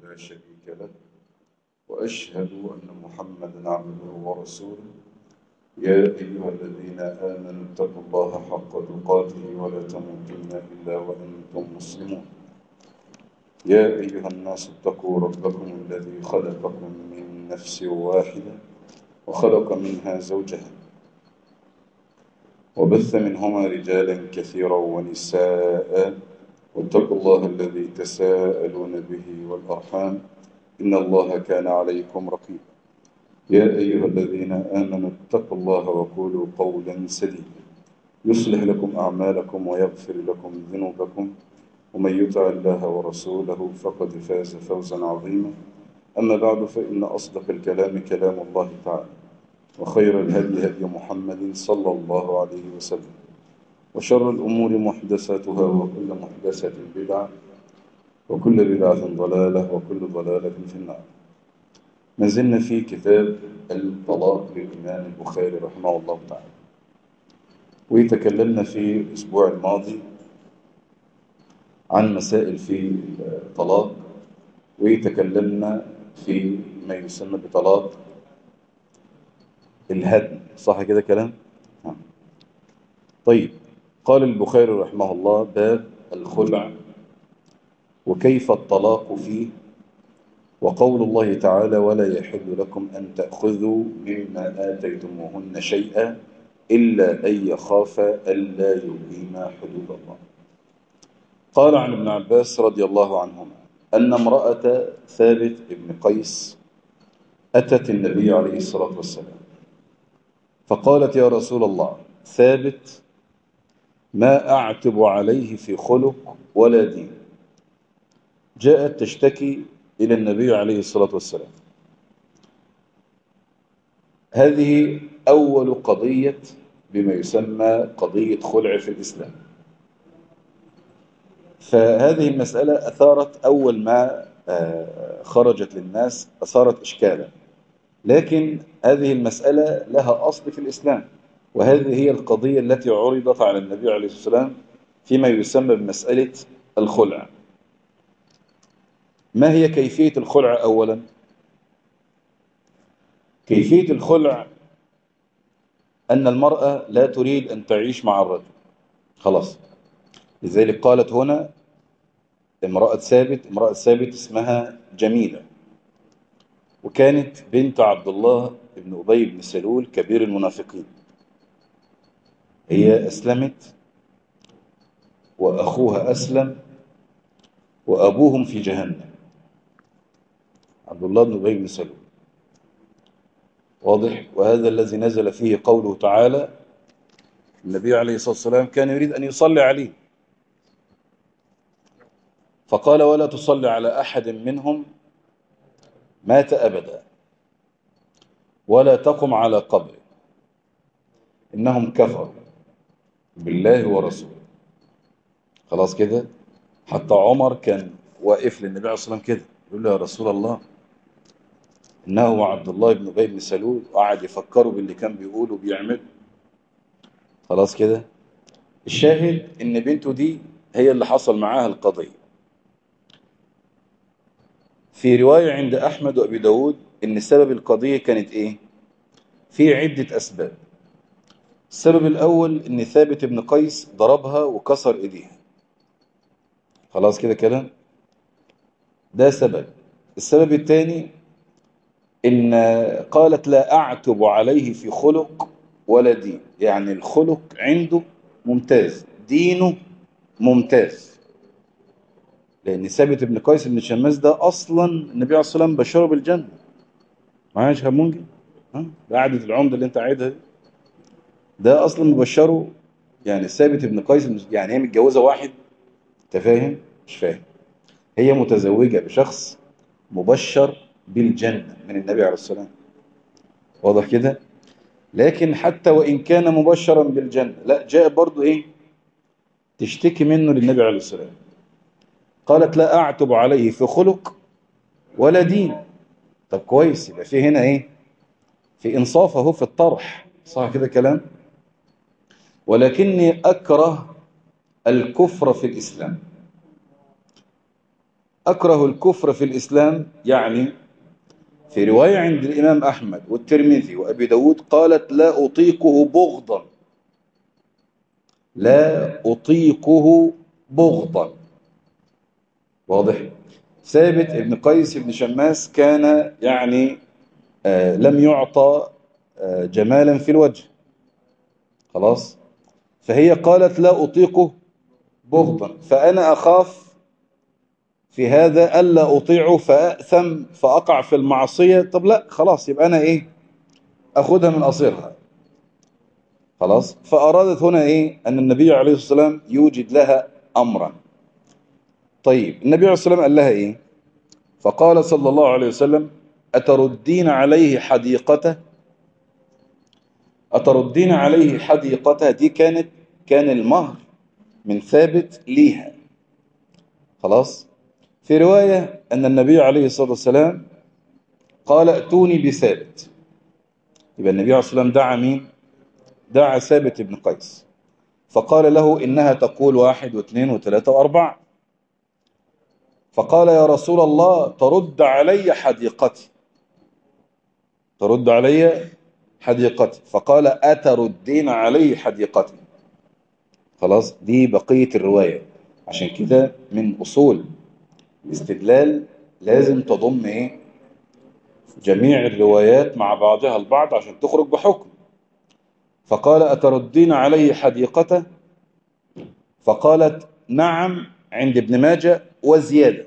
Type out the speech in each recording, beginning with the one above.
لا شريك له وأشهد أن محمدا عبده ورسوله يا أيها الذين آمنوا اتقوا الله حق تقاته ولا تموتن إلا وأنتم مسلمون يا أيها الناس اتقوا ربكم الذي خلقكم من نفس واحدة وخلق منها زوجها وبث منهما رجالا كثيرا ونساء واتقوا الله الذي تساءلون به والأرحام إن الله كان عليكم رقيبا يا أيها الذين آمنوا اتقوا الله وقولوا قولا سديدا يصلح لكم أعمالكم ويغفر لكم ذنوبكم ومن يطع الله ورسوله فقد فاز فوزا عظيما أما بعد فإن أصدق الكلام كلام الله تعالى وخير الهدي هدي محمد صلى الله عليه وسلم وشر الأمور محدثاتها وكل محدثة بدعة وكل بدعة ضلالة وكل ضلالة في النار ما زلنا في كتاب الطلاق للإمام البخاري رحمه الله تعالى وتكلمنا في الأسبوع الماضي عن مسائل في الطلاق وتكلمنا في ما يسمى بطلاق الهدم صح كده كلام طيب قال البخاري رحمه الله باب الخلع وكيف الطلاق فيه وقول الله تعالى ولا يحل لكم أن تأخذوا مما آتيتموهن شيئا إلا أن يخافا ألا يقيما حدود الله قال عن ابن عباس رضي الله عنهما أن امرأة ثابت بن قيس أتت النبي عليه الصلاة والسلام فقالت يا رسول الله ثابت ما أعتب عليه في خلق ولا دين جاءت تشتكي إلى النبي عليه الصلاة والسلام هذه أول قضية بما يسمى قضية خلع في الإسلام فهذه المسألة أثارت أول ما خرجت للناس أثارت إشكالا لكن هذه المسألة لها أصل في الإسلام وهذه هي القضية التي عرضت على النبي عليه الصلاة والسلام فيما يسمى بمسألة الخلع ما هي كيفية الخلع أولا كيفية الخلع أن المرأة لا تريد أن تعيش مع الرجل خلاص لذلك قالت هنا امرأة ثابت امرأة ثابت اسمها جميلة وكانت بنت عبد الله بن أبي بن سلول كبير المنافقين هي أسلمت وأخوها أسلم وأبوهم في جهنم عبد الله بن أبي بن سلول واضح وهذا الذي نزل فيه قوله تعالى النبي عليه الصلاة والسلام كان يريد أن يصلي عليه فقال ولا تصلي على أحد منهم مات أبدا ولا تقم على قبره إنهم كفروا بالله ورسوله خلاص كده حتى عمر كان واقف للنبي عليه الصلاة والسلام كده يقول له يا رسول الله إنه عبد الله بن أبي بن سلول وقعد يفكروا باللي كان بيقوله وبيعمل خلاص كده الشاهد إن بنته دي هي اللي حصل معاها القضية في رواية عند أحمد وأبي داود إن سبب القضية كانت إيه في عدة أسباب السبب الأول إن ثابت بن قيس ضربها وكسر إيديها خلاص كده كلام ده سبب السبب الثاني إن قالت لا أعتب عليه في خلق ولا دين يعني الخلق عنده ممتاز دينه ممتاز لأن ثابت بن قيس بن شماس ده أصلا النبي عليه الصلاة والسلام بشره بالجنة معايا يا شيخ منجي ها قعدة العمدة اللي أنت عايدها دي ده أصلا مبشره يعني ثابت بن قيس يعني هي متجوزة واحد أنت فاهم؟ مش فاهم هي متزوجة بشخص مبشر بالجنة من النبي عليه الصلاة والسلام واضح كده لكن حتى وإن كان مبشرا بالجنة لا جاء برضو إيه تشتكي منه للنبي عليه الصلاة والسلام قالت لا أعتب عليه في خلق ولا دين طب كويس يبقى في هنا إيه في إنصاف اهو في الطرح صح كده كلام ولكني أكره الكفر في الإسلام أكره الكفر في الإسلام يعني في رواية عند الإمام أحمد والترمذي وأبي داود قالت لا أطيقه بغضا لا أطيقه بغضا واضح ثابت ابن قيس بن شماس كان يعني آه لم يعطى آه جمالا في الوجه خلاص فهي قالت لا أطيقه بغضا فأنا أخاف في هذا ألا أطيعه فأأثم فأقع في المعصية طب لا خلاص يبقى أنا إيه أخذها من أصيرها خلاص فأرادت هنا إيه أن النبي عليه الصلاة والسلام يوجد لها أمرا طيب النبي عليه الصلاة والسلام قال لها إيه فقال صلى الله عليه وسلم أتردين عليه حديقته أتردين عليه حديقته دي كانت كان المهر من ثابت ليها خلاص في رواية أن النبي عليه الصلاة والسلام قال ائتوني بثابت يبقى النبي عليه الصلاة والسلام دعا مين دعا ثابت بن قيس فقال له إنها تقول واحد واثنين وثلاثة وأربعة فقال يا رسول الله ترد علي حديقتي ترد علي حديقتي فقال أتردين علي حديقتي خلاص دي بقية الرواية عشان كده من أصول الاستدلال لازم تضم ايه جميع الروايات مع بعضها البعض عشان تخرج بحكم فقال أتردين علي حديقته فقالت نعم عند ابن ماجه وزيادة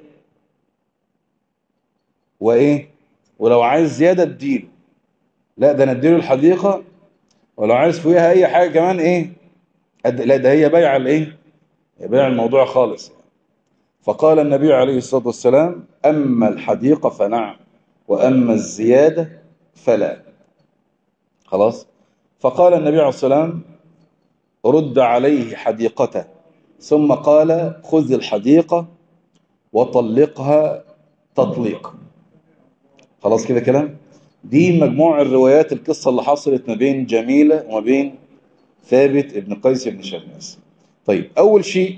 وإيه ولو عايز زيادة اديله لا ده نديله الحديقة ولو عايز فيها أي حاجة كمان إيه لا ده هي بيع الإيه بيع الموضوع خالص فقال النبي عليه الصلاة والسلام أما الحديقة فنعم وأما الزيادة فلا خلاص فقال النبي عليه الصلاة والسلام رد عليه حديقته ثم قال خذ الحديقة وطلقها تطليق خلاص كده كلام دي مجموع الروايات القصة اللي حصلت ما بين جميلة وما بين ثابت ابن قيس بن شماس طيب أول شيء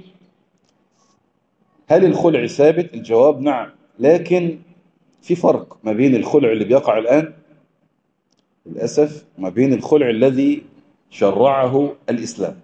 هل الخلع ثابت الجواب نعم لكن في فرق ما بين الخلع اللي بيقع الآن للأسف ما بين الخلع الذي شرعه الإسلام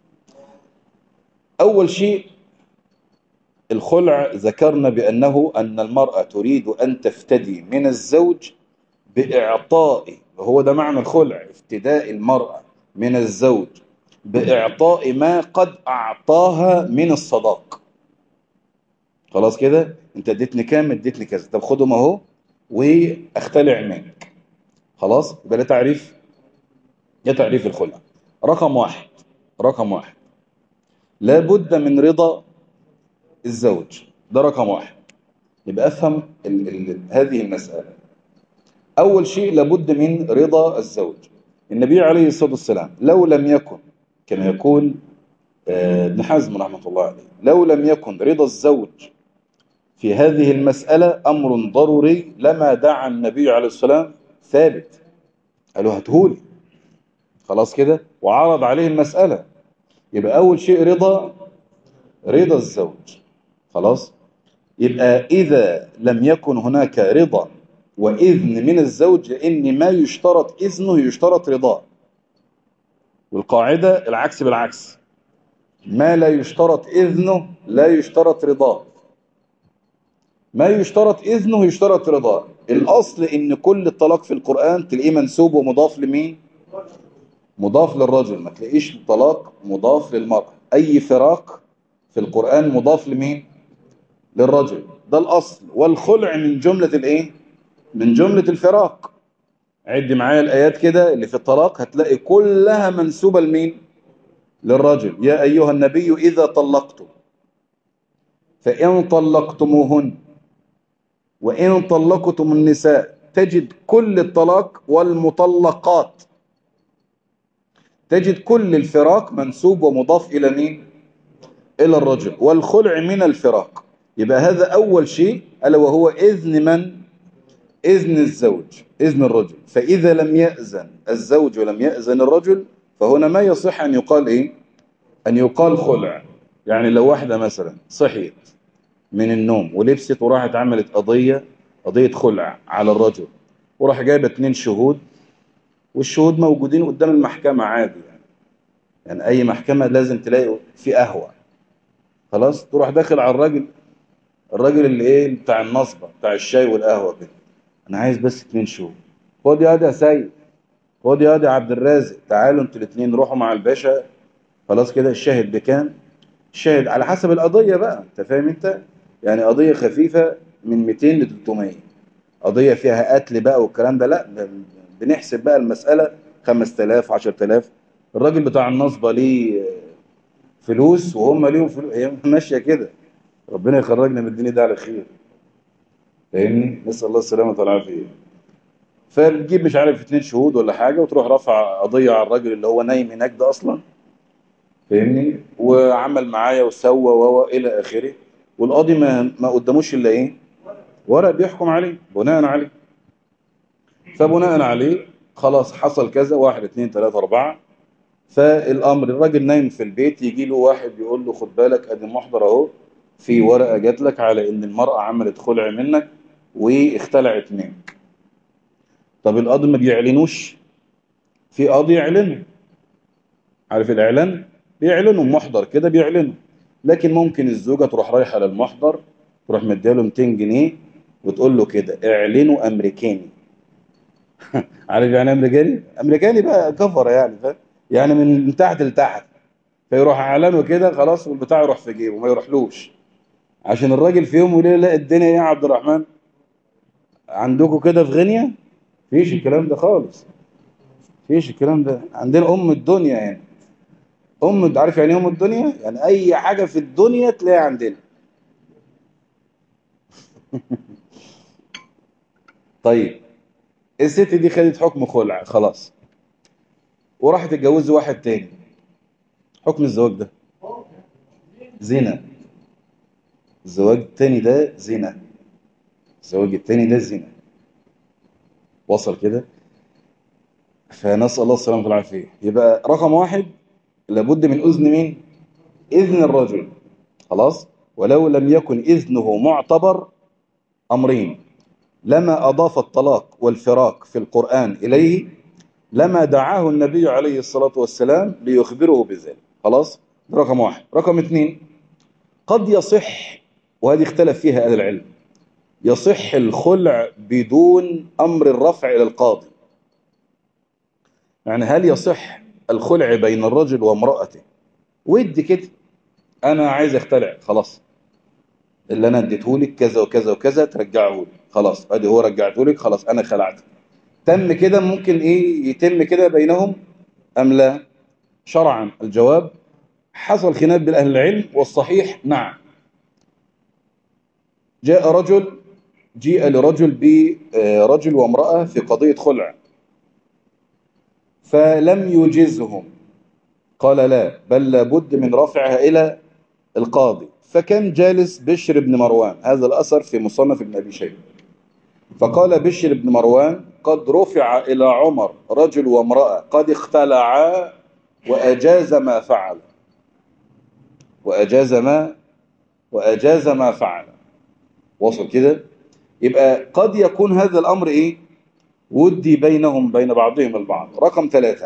أول شيء الخلع ذكرنا بأنه أن المرأة تريد أن تفتدي من الزوج بإعطاء وهو ده معنى الخلع افتداء المرأة من الزوج بإعطاء ما قد أعطاها من الصداق خلاص كده انت اديتني كام اديتني كذا طب خدهم اهو واختلع منك خلاص يبقى ده تعريف ده تعريف الخلع رقم واحد رقم واحد لابد من رضا الزوج ده رقم واحد يبقى افهم ال ال هذه المسألة اول شيء لابد من رضا الزوج النبي عليه الصلاة والسلام لو لم يكن كما يقول ابن حزم رحمة الله عليه لو لم يكن رضا الزوج في هذه المسألة أمر ضروري لما دعا النبي عليه السلام ثابت قالوا هاتهولي خلاص كده وعرض عليه المسألة يبقى أول شيء رضا رضا الزوج خلاص يبقى إذا لم يكن هناك رضا وإذن من الزوج لأن ما يشترط إذنه يشترط رضاه والقاعدة العكس بالعكس ما لا يشترط إذنه لا يشترط رضاه ما يشترط إذنه يشترط رضاه الأصل إن كل الطلاق في القرآن تلاقيه منسوب ومضاف لمين مضاف للرجل ما تلاقيش طلاق مضاف للمرأة أي فراق في القرآن مضاف لمين للرجل ده الأصل والخلع من جملة الإيه من جملة الفراق عد معايا الآيات كده اللي في الطلاق هتلاقي كلها منسوبة لمين للرجل يا أيها النبي إذا طلقتم فإن طلقتموهن وإن طلقتم النساء تجد كل الطلاق والمطلقات تجد كل الفراق منسوب ومضاف إلى مين إلى الرجل والخلع من الفراق يبقى هذا أول شيء ألا وهو إذن من إذن الزوج إذن الرجل فإذا لم يأذن الزوج ولم يأذن الرجل فهنا ما يصح أن يقال إيه أن يقال خلع يعني لو واحدة مثلا صحيت من النوم ولبست وراحت عملت قضية قضية خلع على الرجل وراح جايبه اتنين شهود والشهود موجودين قدام المحكمة عادي يعني يعني أي محكمة لازم تلاقي في قهوة خلاص تروح داخل على الراجل الراجل اللي ايه بتاع النصبة بتاع الشاي والقهوة كده أنا عايز بس اتنين شهود خد يا يا سيد خد يا يا عبد الرازق تعالوا انتوا الاثنين روحوا مع الباشا خلاص كده الشاهد بكام الشاهد على حسب القضية بقى انت فاهم انت يعني قضية خفيفة من 200 ل 300 قضية فيها قتل بقى والكلام ده لا بنحسب بقى المسألة 5000 10000 الراجل بتاع النصبة ليه فلوس وهم ليهم فلوس هي ماشية كده ربنا يخرجنا من الدنيا ده على خير فاهمني نسأل الله السلامة والعافية فبتجيب مش عارف اتنين شهود ولا حاجة وتروح رافع قضية على الراجل اللي هو نايم هناك ده أصلا فاهمني وعمل معايا وسوى و إلى آخره والقاضي ما ما قداموش إلا إيه ورق بيحكم عليه بناء عليه فبناء عليه خلاص حصل كذا واحد اتنين تلاتة أربعة فالأمر الراجل نايم في البيت يجي له واحد يقول له خد بالك أدي محضر أهو في ورقة جات لك على إن المرأة عملت خلع منك واختلعت منك طب القاضي ما بيعلنوش في قاضي يعلنه عارف الإعلان بيعلنوا محضر كده بيعلنوا لكن ممكن الزوجة تروح رايحة للمحضر تروح مديله 200 جنيه وتقول له كده اعلنوا أمريكاني عارف يعني أمريكاني أمريكاني بقى كفر يعني فاهم يعني من تحت لتحت فيروح اعلنه كده خلاص والبتاع يروح في جيبه ما يروحلوش عشان الراجل في يوم وليله لا الدنيا يا عبد الرحمن عندكم كده في غينيا فيش الكلام ده خالص فيش الكلام ده عندنا ام الدنيا يعني ام عارف يعني ام الدنيا يعني اي حاجه في الدنيا تلاقيها عندنا طيب الست دي خدت حكم خلع خلاص وراحت تتجوز واحد تاني حكم الزواج ده زنا الزواج التاني ده زنا الزواج التاني ده زنا وصل كده فنسأل الله السلامة والعافية يبقى رقم واحد لابد من أذن مين إذن الرجل خلاص ولو لم يكن إذنه معتبر أمرين لما أضاف الطلاق والفراق في القرآن إليه لما دعاه النبي عليه الصلاة والسلام ليخبره بذلك خلاص رقم واحد رقم اثنين قد يصح وهذه اختلف فيها أهل العلم يصح الخلع بدون أمر الرفع إلى القاضي يعني هل يصح الخلع بين الرجل وامرأته ودي كده أنا عايز اختلع خلاص اللي أنا اديته لك كذا وكذا وكذا ترجعه لي خلاص ادي هو رجعته لك خلاص أنا خلعت تم كده ممكن إيه يتم كده بينهم أم لا شرعا الجواب حصل خلاف بين أهل العلم والصحيح نعم جاء رجل جيء لرجل برجل وامرأة في قضية خلع فلم يجزهم قال لا بل لابد من رفعها إلى القاضي فكان جالس بشر بن مروان هذا الأثر في مصنف ابن أبي شيبة فقال بشر بن مروان قد رفع إلى عمر رجل وامرأة قد اختلعا وأجاز ما فعل وأجاز ما وأجاز ما فعل وصل كده يبقى قد يكون هذا الأمر إيه ودي بينهم بين بعضهم البعض رقم ثلاثة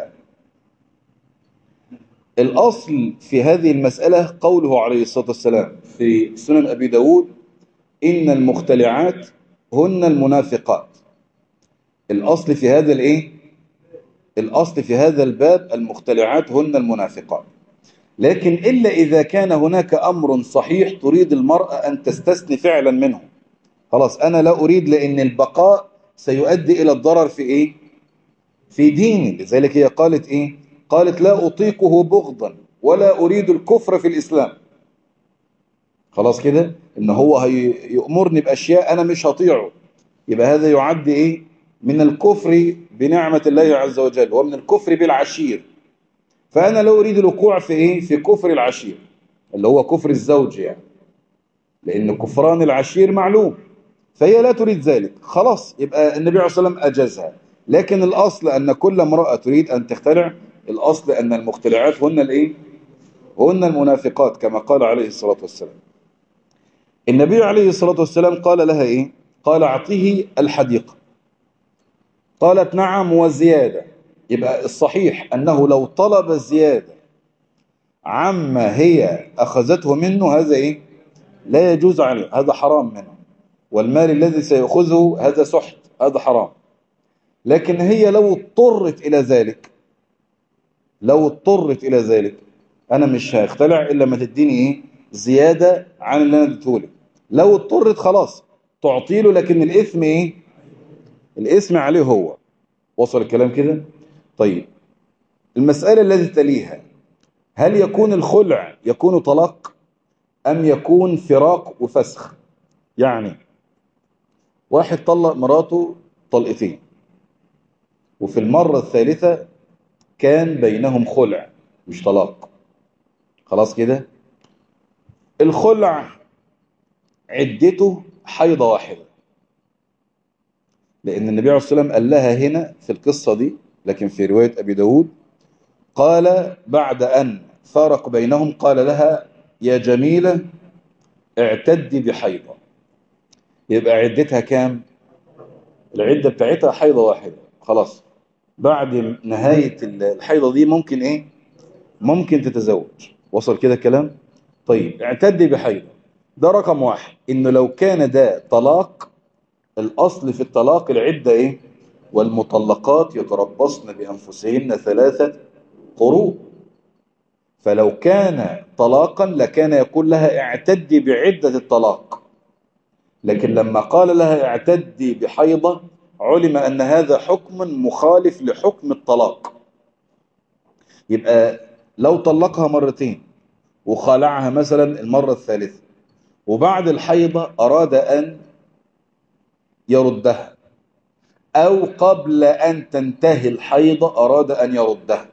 الأصل في هذه المسألة قوله عليه الصلاة والسلام في سنن أبي داود إن المختلعات هن المنافقات الأصل في هذا الإيه الأصل في هذا الباب المختلعات هن المنافقات لكن إلا إذا كان هناك أمر صحيح تريد المرأة أن تستثني فعلا منه خلاص أنا لا أريد لأن البقاء سيؤدي إلى الضرر في إيه في ديني لذلك هي قالت إيه قالت لا أطيقه بغضا ولا أريد الكفر في الإسلام خلاص كده إن هو يأمرني بأشياء أنا مش هطيعه يبقى هذا يعد إيه من الكفر بنعمة الله عز وجل ومن الكفر بالعشير فأنا لا أريد الوقوع في إيه في كفر العشير اللي هو كفر الزوج يعني لأن كفران العشير معلوم فهي لا تريد ذلك خلاص يبقى النبي عليه الصلاة والسلام أجازها لكن الأصل أن كل امرأة تريد أن تخترع الأصل أن المخترعات هن الإيه هن المنافقات كما قال عليه الصلاة والسلام النبي عليه الصلاة والسلام قال لها إيه قال أعطيه الحديقة قالت نعم وزيادة يبقى الصحيح أنه لو طلب الزيادة عما هي أخذته منه هذا إيه لا يجوز عليه هذا حرام منه والمال الذي سيأخذه هذا سحت هذا حرام لكن هي لو اضطرت إلى ذلك لو اضطرت إلى ذلك أنا مش هختلع إلا ما تديني إيه زيادة عن اللي أنا اديتهولك لو اضطرت خلاص تعطي له لكن الإثم إيه الإثم عليه هو وصل الكلام كده طيب المسألة التي تليها هل يكون الخلع يكون طلاق أم يكون فراق وفسخ يعني واحد طلق مراته طلقتين وفي المرة الثالثة كان بينهم خلع مش طلاق خلاص كده الخلع عدته حيضة واحدة لأن النبي عليه الصلاة والسلام قال لها هنا في القصة دي لكن في رواية أبي داود قال بعد أن فارق بينهم قال لها يا جميلة اعتدي بحيضة يبقى عدتها كام العدة بتاعتها حيضة واحدة خلاص بعد نهاية الحيضة دي ممكن ايه ممكن تتزوج وصل كده الكلام طيب اعتدي بحيضة ده رقم واحد انه لو كان ده طلاق الاصل في الطلاق العدة ايه والمطلقات يتربصن بانفسهن ثلاثة قروء فلو كان طلاقا لكان يقول لها اعتدي بعدة الطلاق لكن لما قال لها اعتدي بحيضة علم أن هذا حكم مخالف لحكم الطلاق يبقى لو طلقها مرتين وخالعها مثلا المرة الثالثة وبعد الحيضة أراد أن يردها أو قبل أن تنتهي الحيضة أراد أن يردها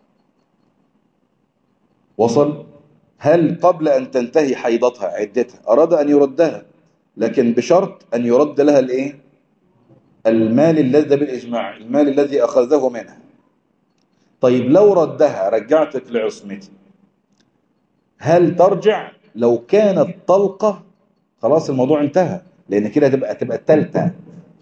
وصل هل قبل أن تنتهي حيضتها عدتها أراد أن يردها لكن بشرط أن يرد لها الإيه المال الذي بالإجماع المال الذي أخذه منها طيب لو ردها رجعتك لعصمتي هل ترجع لو كانت طلقة خلاص الموضوع انتهى لأن كده تبقى تبقى التالتة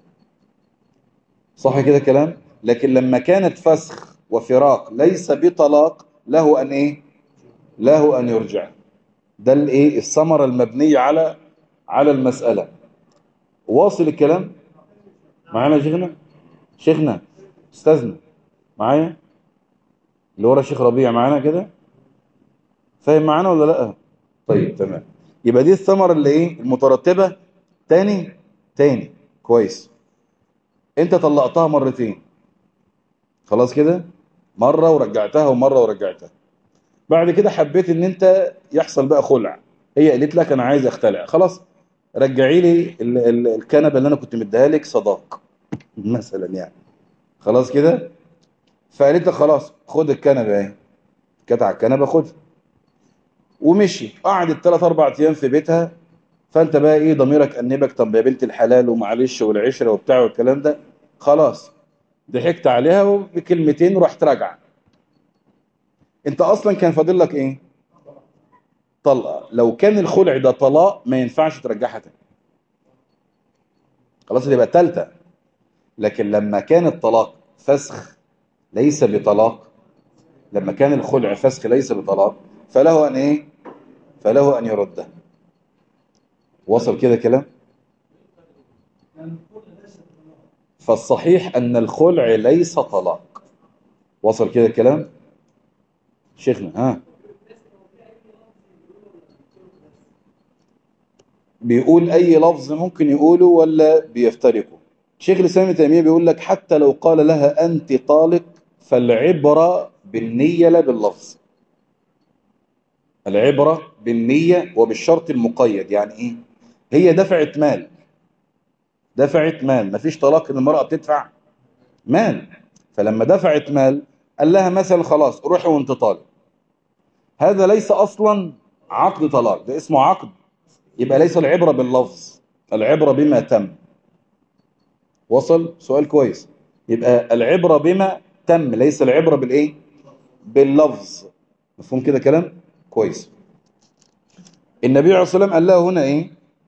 صح كده كلام لكن لما كانت فسخ وفراق ليس بطلاق له أن إيه له أن يرجع ده الايه الثمرة المبنية على على المسألة واصل الكلام معانا شيخنا شيخنا استاذنا معايا اللي ورا شيخ ربيع معانا كده فاهم معانا ولا لا طيب تمام يبقى دي الثمرة اللي ايه المترتبة تاني تاني كويس انت طلقتها مرتين خلاص كده مرة ورجعتها ومرة ورجعتها بعد كده حبيت ان انت يحصل بقى خلع هي قالت لك انا عايز اختلع خلاص رجعي لي الكنبه اللي انا كنت مديها لك صداق مثلا يعني خلاص كده فقالت لك خلاص خد الكنبه اهي كانت على الكنبه خدها ومشي قعدت ثلاث اربع ايام في بيتها فانت بقى ايه ضميرك انبك طب يا بنت الحلال ومعلش والعشره وبتاع والكلام ده خلاص ضحكت عليها وبكلمتين ورحت راجعه انت اصلا كان فاضل لك ايه طلقه لو كان الخلع ده طلاق ما ينفعش ترجعها تاني خلاص يبقى الثالثه لكن لما كان الطلاق فسخ ليس بطلاق لما كان الخلع فسخ ليس بطلاق فله ان ايه فله ان يرده وصل كده كلام فالصحيح ان الخلع ليس طلاق وصل كده الكلام شيخنا ها بيقول اي لفظ ممكن يقوله ولا بيفترقه شيخ الاسلام تيميه بيقول لك حتى لو قال لها انت طالق فالعبره بالنيه لا باللفظ العبره بالنيه وبالشرط المقيد يعني ايه هي دفعت مال دفعت مال مفيش طلاق ان المراه بتدفع مال فلما دفعت مال قال لها مثلا خلاص روحي وانت طالق هذا ليس اصلا عقد طلاق ده اسمه عقد يبقى ليس العبرة باللفظ العبرة بما تم وصل سؤال كويس يبقى العبرة بما تم ليس العبرة بالايه باللفظ مفهوم كده كلام كويس النبي عليه الصلاة والسلام قال لها هنا ايه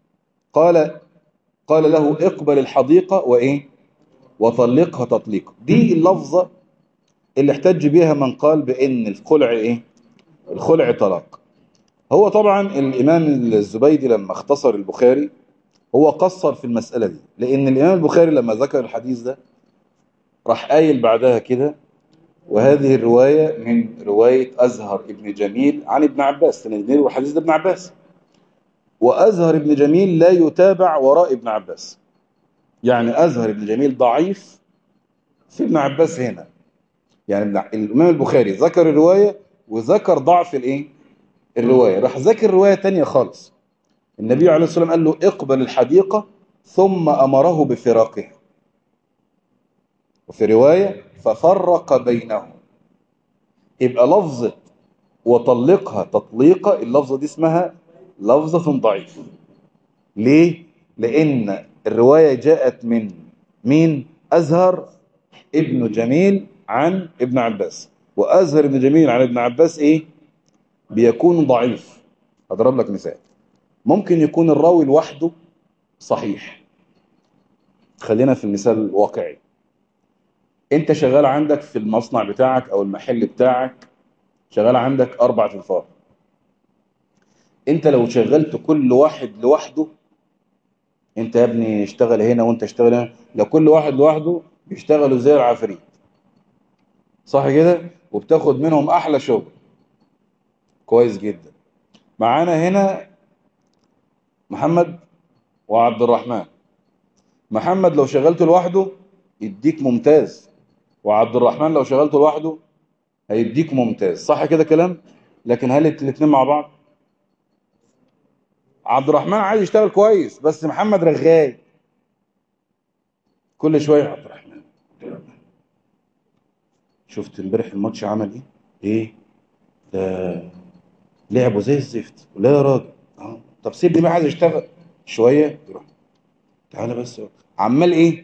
قال قال له اقبل الحديقة وإيه وطلقها تطليقا دي اللفظة اللي احتج بيها من قال بأن الخلع إيه الخلع طلاق هو طبعا الإمام الزبيدي لما اختصر البخاري هو قصر في المسألة دي لأن الإمام البخاري لما ذكر الحديث ده راح قايل بعدها كده وهذه الرواية من رواية أزهر ابن جميل عن ابن عباس سنجنير والحديث ده ابن عباس وأزهر ابن جميل لا يتابع وراء ابن عباس يعني أزهر ابن جميل ضعيف في ابن عباس هنا يعني الإمام البخاري ذكر الرواية وذكر ضعف الايه الرواية راح ذكر رواية تانية خالص النبي عليه الصلاة والسلام قال له اقبل الحديقة ثم أمره بفراقها وفي رواية ففرق بينهم يبقى لفظة وطلقها تطليقة اللفظة دي اسمها لفظة ضعيفة ليه؟ لأن الرواية جاءت من مين؟ أزهر ابن جميل عن ابن عباس وأزهر ابن جميل عن ابن عباس إيه؟ بيكون ضعيف أضرب لك مثال ممكن يكون الراوي لوحده صحيح خلينا في المثال الواقعي انت شغال عندك في المصنع بتاعك او المحل بتاعك شغال عندك اربع تنفار انت لو شغلت كل واحد لوحده انت يا ابني اشتغل هنا وانت اشتغل هنا لو كل واحد لوحده بيشتغلوا زي العفريت صح كده وبتاخد منهم احلى شغل كويس جدا معانا هنا محمد وعبد الرحمن محمد لو شغلته لوحده يديك ممتاز وعبد الرحمن لو شغلته لوحده هيديك ممتاز صح كده كلام لكن هل الاثنين مع بعض عبد الرحمن عايز يشتغل كويس بس محمد رغاي كل شويه عبد الرحمن شفت امبارح الماتش عمل ايه ايه ده لعبوا زي الزفت لا يا راجل اه طب سيبني بقى عايز اشتغل شويه يروح تعالى بس عمال ايه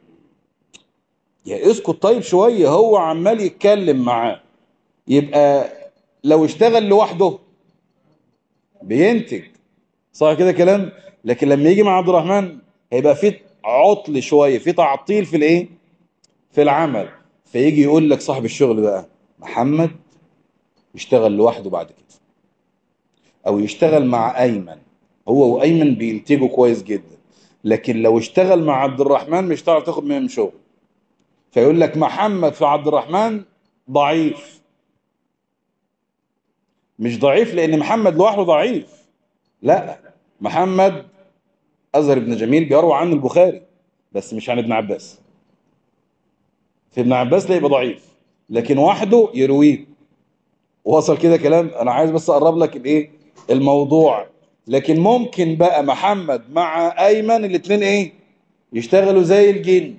يا اسكت طيب شويه هو عمال يتكلم معاه يبقى لو اشتغل لوحده بينتج صح كده كلام لكن لما يجي مع عبد الرحمن هيبقى في عطل شويه في تعطيل في الايه في العمل فيجي يقول لك صاحب الشغل بقى محمد يشتغل لوحده بعد كده او يشتغل مع ايمن هو وايمن بينتجوا كويس جدا لكن لو اشتغل مع عبد الرحمن مش هتعرف تاخد منهم شغل فيقول لك محمد في عبد الرحمن ضعيف مش ضعيف لان محمد لوحده ضعيف لا محمد أزهر بن جميل بيروى عنه البخاري بس مش عن ابن عباس في ابن عباس لا يبقى ضعيف لكن وحده يرويه وصل كده كلام انا عايز بس اقرب لك الايه الموضوع لكن ممكن بقى محمد مع ايمن الاثنين ايه يشتغلوا زي الجن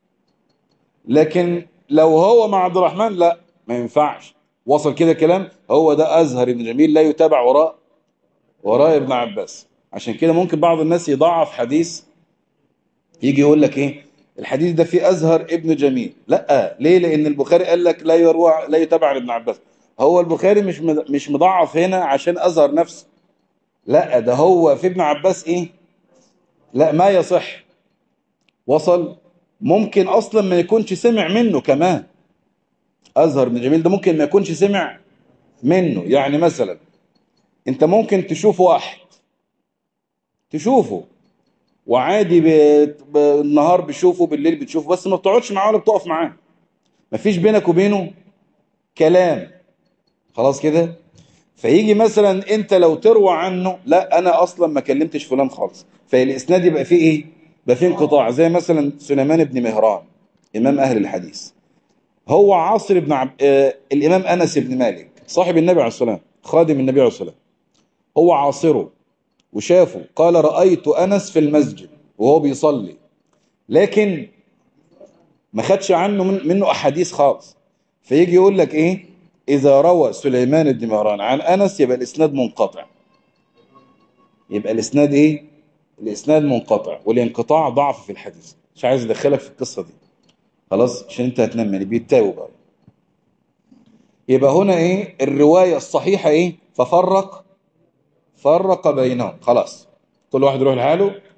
لكن لو هو مع عبد الرحمن لا ما ينفعش وصل كده كلام هو ده ازهر بن جميل لا يتابع وراء وراء ابن عباس عشان كده ممكن بعض الناس يضعف حديث يجي يقول لك ايه الحديث ده فيه ازهر ابن جميل لا ليه لان البخاري قال لك لا يروى لا يتابع ابن عباس هو البخاري مش مش مضعف هنا عشان ازهر نفسه لا ده هو في ابن عباس ايه لا ما يصح وصل ممكن اصلا ما يكونش سمع منه كمان ازهر بن جميل ده ممكن ما يكونش سمع منه يعني مثلا انت ممكن تشوف واحد تشوفه وعادي بالنهار بتشوفه بالليل بتشوفه بس ما بتقعدش معاه ولا بتقف معاه مفيش بينك وبينه كلام خلاص كده فيجي مثلا انت لو تروى عنه لا انا اصلا ما كلمتش فلان خالص فالاسناد يبقى فيه ايه يبقى فيه انقطاع زي مثلا سليمان بن مهران امام اهل الحديث هو عاصر ابن عب... آه الامام انس بن مالك صاحب النبي عليه الصلاه والسلام خادم النبي عليه الصلاه والسلام هو عاصره وشافه قال رأيت أنس في المسجد وهو بيصلي لكن ما خدش عنه من منه أحاديث خالص فيجي يقول لك إيه إذا روى سليمان بن مهران عن أنس يبقى الإسناد منقطع يبقى الإسناد إيه الإسناد منقطع والانقطاع ضعف في الحديث مش عايز أدخلك في القصة دي خلاص عشان أنت هتنام يعني بيتاوب بقى يبقى هنا إيه الرواية الصحيحة إيه ففرق فرق بينهم خلاص كل واحد يروح لحاله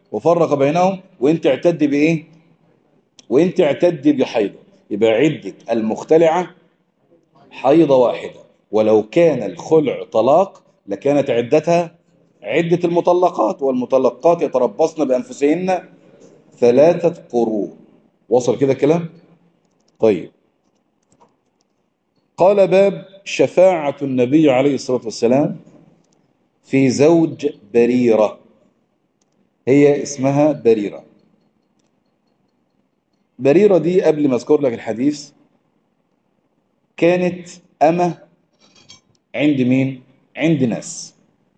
وفرق بينهم وانت اعتد بايه وانت اعتد بحيضة يبقى عدة المختلعة حيضة واحدة ولو كان الخلع طلاق لكانت عدتها عدة المطلقات والمطلقات يتربصن بأنفسهن ثلاثة قروء وصل كده كلام طيب قال باب شفاعة النبي عليه الصلاة والسلام في زوج بريرة هي اسمها بريرة بريرة دي قبل ما اذكر لك الحديث كانت أمة عند مين؟ عند ناس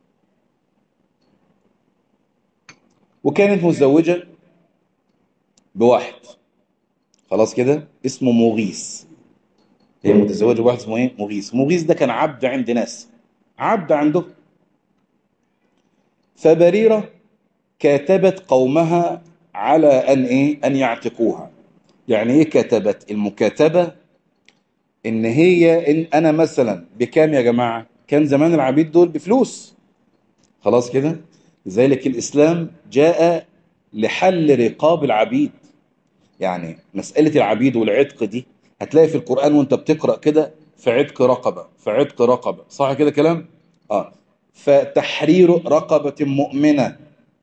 وكانت متزوجة بواحد خلاص كده اسمه مغيث هي متزوجة بواحد اسمه ايه مغيث مغيث ده كان عبد عند ناس عبد عنده فبريرة كاتبت قومها على أن إيه أن يعتقوها يعني إيه كتبت المكاتبة إن هي إن أنا مثلا بكام يا جماعة كان زمان العبيد دول بفلوس خلاص كده لذلك الإسلام جاء لحل رقاب العبيد يعني مسألة العبيد والعتق دي هتلاقي في القرآن وانت بتقرأ كده في عتق رقبة في عتق رقبة صح كده كلام آه فتحرير رقبة مؤمنة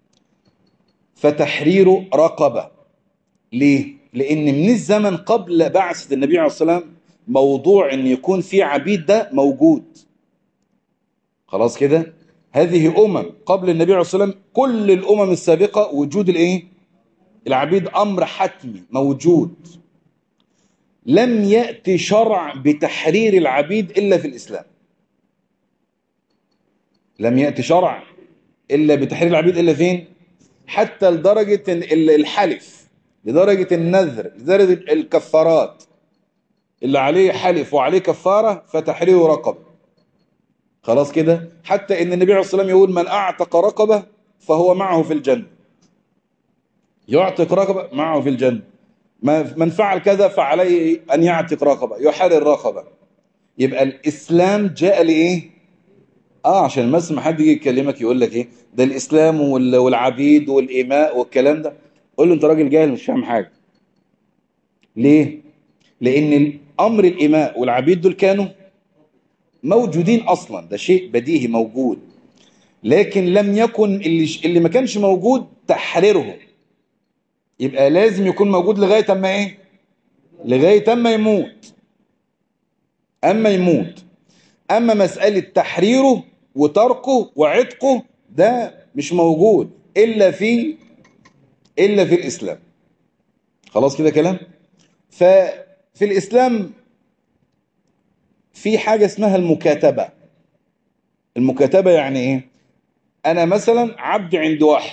فتحرير رقبة ليه لأن من الزمن قبل بعثة النبي عليه الصلاة والسلام موضوع أن يكون في عبيد ده موجود خلاص كده هذه أمم قبل النبي عليه الصلاة والسلام كل الأمم السابقة وجود الإيه العبيد أمر حتمي موجود لم يأتي شرع بتحرير العبيد إلا في الإسلام لم يأتي شرع إلا بتحرير العبيد إلا فين حتى لدرجة الحلف لدرجة النذر لدرجة الكفارات اللي عليه حلف وعليه كفارة فتحرير رقبة خلاص كده حتى ان النبي عليه الصلاة والسلام يقول من اعتق رقبة فهو معه في الجنة يعتق رقبة معه في الجنة من فعل كذا فعليه ان يعتق رقبة يحرر رقبة يبقى الاسلام جاء لايه اه عشان بس ما حد يجي يكلمك يقول لك ايه ده الاسلام والعبيد والاماء والكلام ده قول له انت راجل جاهل مش فاهم حاجه ليه لان امر الاماء والعبيد دول كانوا موجودين اصلا ده شيء بديهي موجود لكن لم يكن اللي اللي ما كانش موجود تحريرهم يبقى لازم يكون موجود لغايه اما ايه لغايه اما يموت اما يموت اما مساله تحريره وتركه وعتقه ده مش موجود الا في الا في الاسلام خلاص كده كلام ففي الاسلام في حاجة اسمها المكاتبة المكاتبة يعني ايه انا مثلا عبد عند واحد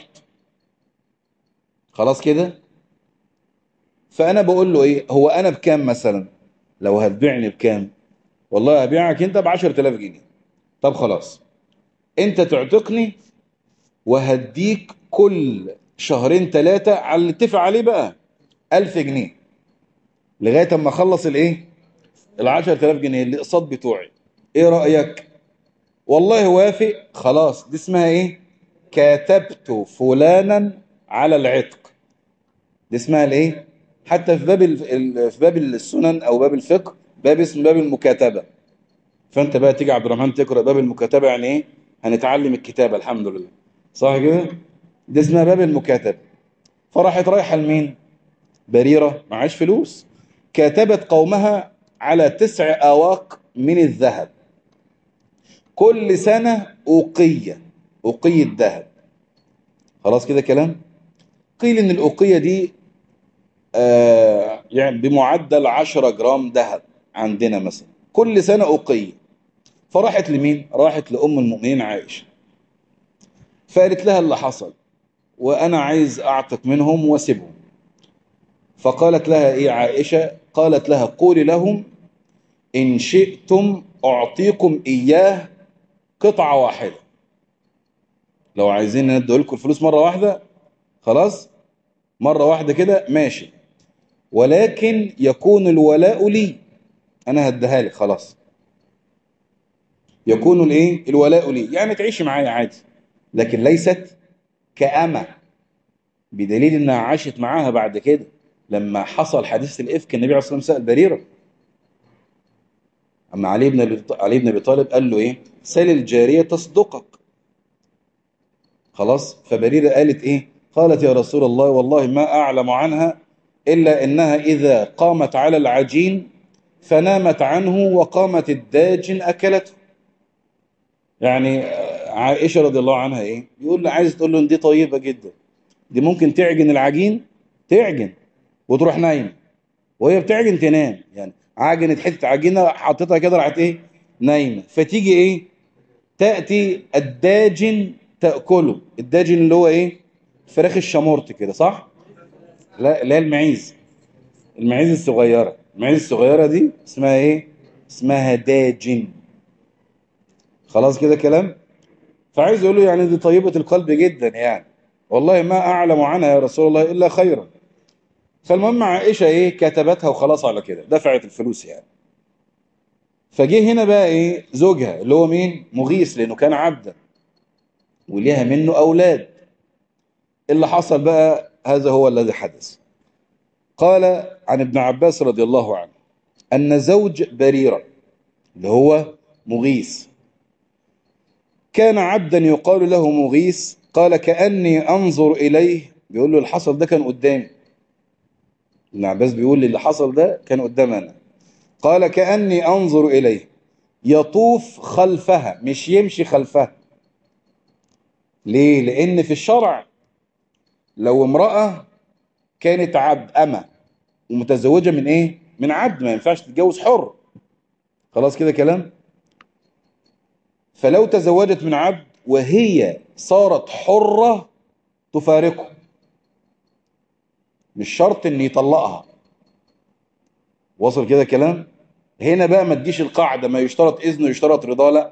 خلاص كده فانا بقول له ايه هو انا بكام مثلا لو هتبيعني بكام والله هبيعك انت ب 10000 جنيه طب خلاص انت تعتقني وهديك كل شهرين ثلاثة على اللي اتفق عليه بقى 1000 جنيه لغاية اما اخلص الايه ال 10000 جنيه اللي قصاد بتوعي ايه رأيك والله وافق خلاص دي اسمها ايه كاتبت فلانا على العتق دي اسمها الايه حتى في باب في باب السنن او باب الفقه باب اسمه باب المكاتبة فانت بقى تيجي عبد الرحمن تقرا باب المكاتبة يعني ايه هنتعلم الكتابة الحمد لله صح كده دي اسمها باب المكاتبة فراحت رايحة لمين بريرة معاش فلوس كاتبت قومها على تسع أواق من الذهب كل سنة أوقية أوقية ذهب خلاص كده كلام قيل إن الأوقية دي آه يعني بمعدل 10 جرام ذهب عندنا مثلا كل سنة أوقية فراحت لمين؟ راحت لأم المؤمنين عائشة فقالت لها اللي حصل وأنا عايز أعتق منهم واسيبهم فقالت لها إيه عائشة قالت لها قولي لهم إن شئتم أعطيكم إياه قطعة واحدة لو عايزين ندوا لكم الفلوس مرة واحدة خلاص مرة واحدة كده ماشي ولكن يكون الولاء لي أنا هديها لك خلاص يكون الايه الولاء لي يعني تعيشي معايا عادي لكن ليست كأمة بدليل انها عاشت معاها بعد كده لما حصل حديث الافك النبي عليه الصلاه والسلام سال بريره اما علي بن ابي علي بن ابي طالب قال له ايه سل الجاريه تصدقك خلاص فبريره قالت ايه قالت يا رسول الله والله ما اعلم عنها الا انها اذا قامت على العجين فنامت عنه وقامت الداجن اكلته يعني عائشه رضي الله عنها ايه يقول له عايز تقول له ان دي طيبه جدا دي ممكن تعجن العجين تعجن وتروح نايم وهي بتعجن تنام يعني عجنت حته عجينه حطيتها كده راحت ايه نايمه فتيجي ايه تاتي الداجن تاكله الداجن اللي هو ايه فراخ الشمورت كده صح لا لا المعيز المعيز الصغيره المعيز الصغيره دي اسمها ايه اسمها داجن خلاص كده كلام فعايز اقول له يعني دي طيبه القلب جدا يعني والله ما اعلم عنها يا رسول الله الا خيرا فالمهم عائشه ايه كتبتها وخلاص على كده دفعت الفلوس يعني فجه هنا بقى ايه زوجها اللي هو مين مغيث لانه كان عبدا وليها منه اولاد اللي حصل بقى هذا هو الذي حدث قال عن ابن عباس رضي الله عنه ان زوج بريره اللي هو مغيث كان عبدا يقال له مغيث قال كأني أنظر إليه بيقول له اللي حصل ده كان قدامي ابن عباس بيقول لي اللي حصل ده كان قدام أنا قال كأني أنظر إليه يطوف خلفها مش يمشي خلفها ليه؟ لأن في الشرع لو امرأة كانت عبد أما ومتزوجة من إيه؟ من عبد ما ينفعش تتجوز حر خلاص كده كلام؟ فلو تزوجت من عبد وهي صارت حرة تفارقه مش شرط ان يطلقها وصل كده كلام هنا بقى ما تجيش القاعدة ما يشترط اذنه يشترط رضا لا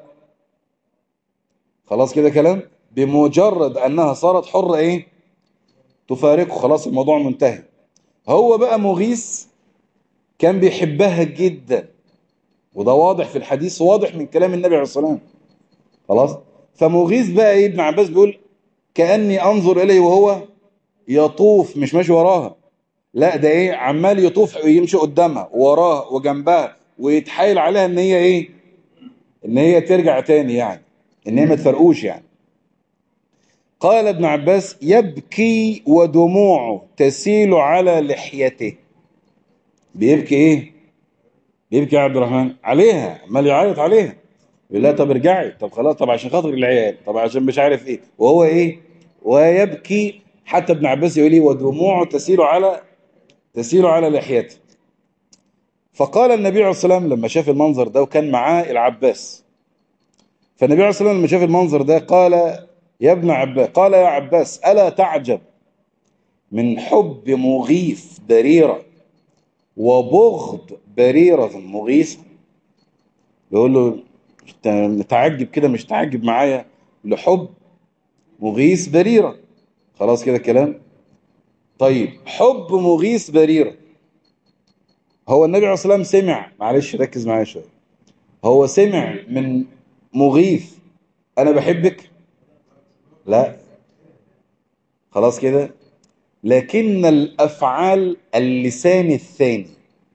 خلاص كده كلام بمجرد انها صارت حرة ايه تفارقه خلاص الموضوع منتهي هو بقى مغيث كان بيحبها جدا وده واضح في الحديث واضح من كلام النبي عليه الصلاة والسلام خلاص فمغيث بقى ايه ابن عباس بيقول كأني انظر اليه وهو يطوف مش ماشي وراها لا ده ايه عمال يطوف ويمشي قدامها وراها وجنبها ويتحايل عليها ان هي ايه ان هي ترجع تاني يعني ان هي ما تفرقوش يعني قال ابن عباس يبكي ودموعه تسيل على لحيته بيبكي ايه بيبكي يا عبد الرحمن عليها عمال يعيط عليها يقول لها طب ارجعي طب خلاص طب عشان خاطر العيال طب عشان مش عارف ايه وهو ايه ويبكي حتى ابن عباس يقول لي ودموعه تسيل على تسيل على لحيته فقال النبي عليه الصلاه والسلام لما شاف المنظر ده وكان معاه العباس فالنبي عليه الصلاه والسلام لما شاف المنظر ده قال يا ابن عباس قال يا عباس الا تعجب من حب مغيث بريره وبغض بريره مغيث يقول له متعجب كده مش تعجب معايا لحب مغيث بريرة خلاص كده الكلام طيب حب مغيث بريرة هو النبي عليه الصلاة والسلام سمع معلش ركز معايا شوية هو سمع من مغيث أنا بحبك لا خلاص كده لكن الأفعال اللسان الثاني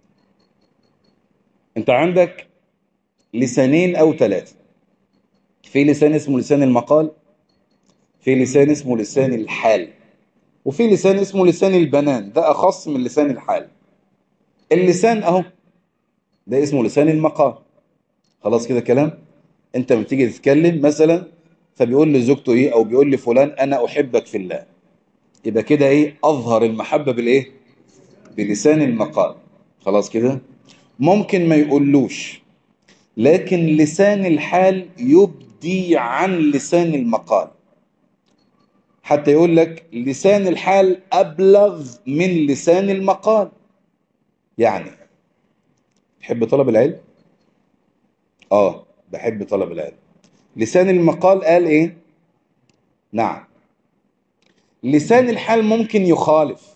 انت عندك لسانين أو ثلاثة في لسان اسمه لسان المقال في لسان اسمه لسان الحال وفي لسان اسمه لسان البنان ده أخص من لسان الحال اللسان أهو ده اسمه لسان المقال خلاص كده كلام انت لما تيجي تتكلم مثلا فبيقول لزوجته ايه او بيقول لفلان انا احبك في الله يبقى كده ايه اظهر المحبة بالايه بلسان المقال خلاص كده ممكن ما يقولوش لكن لسان الحال يبدي عن لسان المقال حتى يقول لك لسان الحال أبلغ من لسان المقال يعني تحب طلب العلم آه بحب طلب العلم لسان المقال قال إيه نعم لسان الحال ممكن يخالف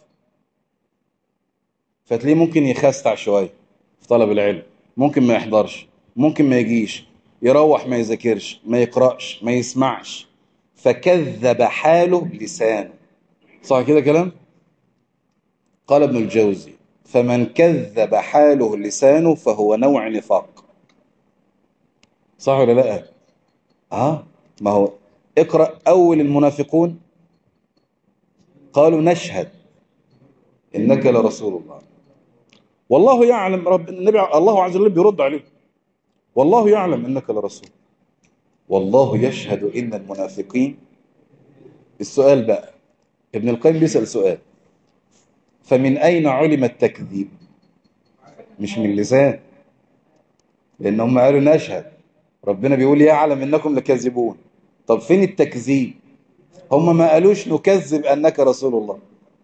فتلاقيه ممكن يخستع شوية في طلب العلم ممكن ما يحضرش ممكن ما يجيش يروح ما يذاكرش ما يقرأش ما يسمعش فكذب حاله لسانه صح كده كلام قال ابن الجوزي فمن كذب حاله لسانه فهو نوع نفاق صح ولا لا اه ما هو اقرأ أول المنافقون قالوا نشهد إنك لرسول الله والله يعلم رب النبي الله عز وجل بيرد عليه والله يعلم إنك لرسول والله يشهد إن المنافقين السؤال بقى ابن القيم بيسأل سؤال فمن أين علم التكذيب مش من اللسان لأن هم قالوا نشهد ربنا بيقول يعلم إنكم لكاذبون طب فين التكذيب هم ما قالوش نكذب أنك رسول الله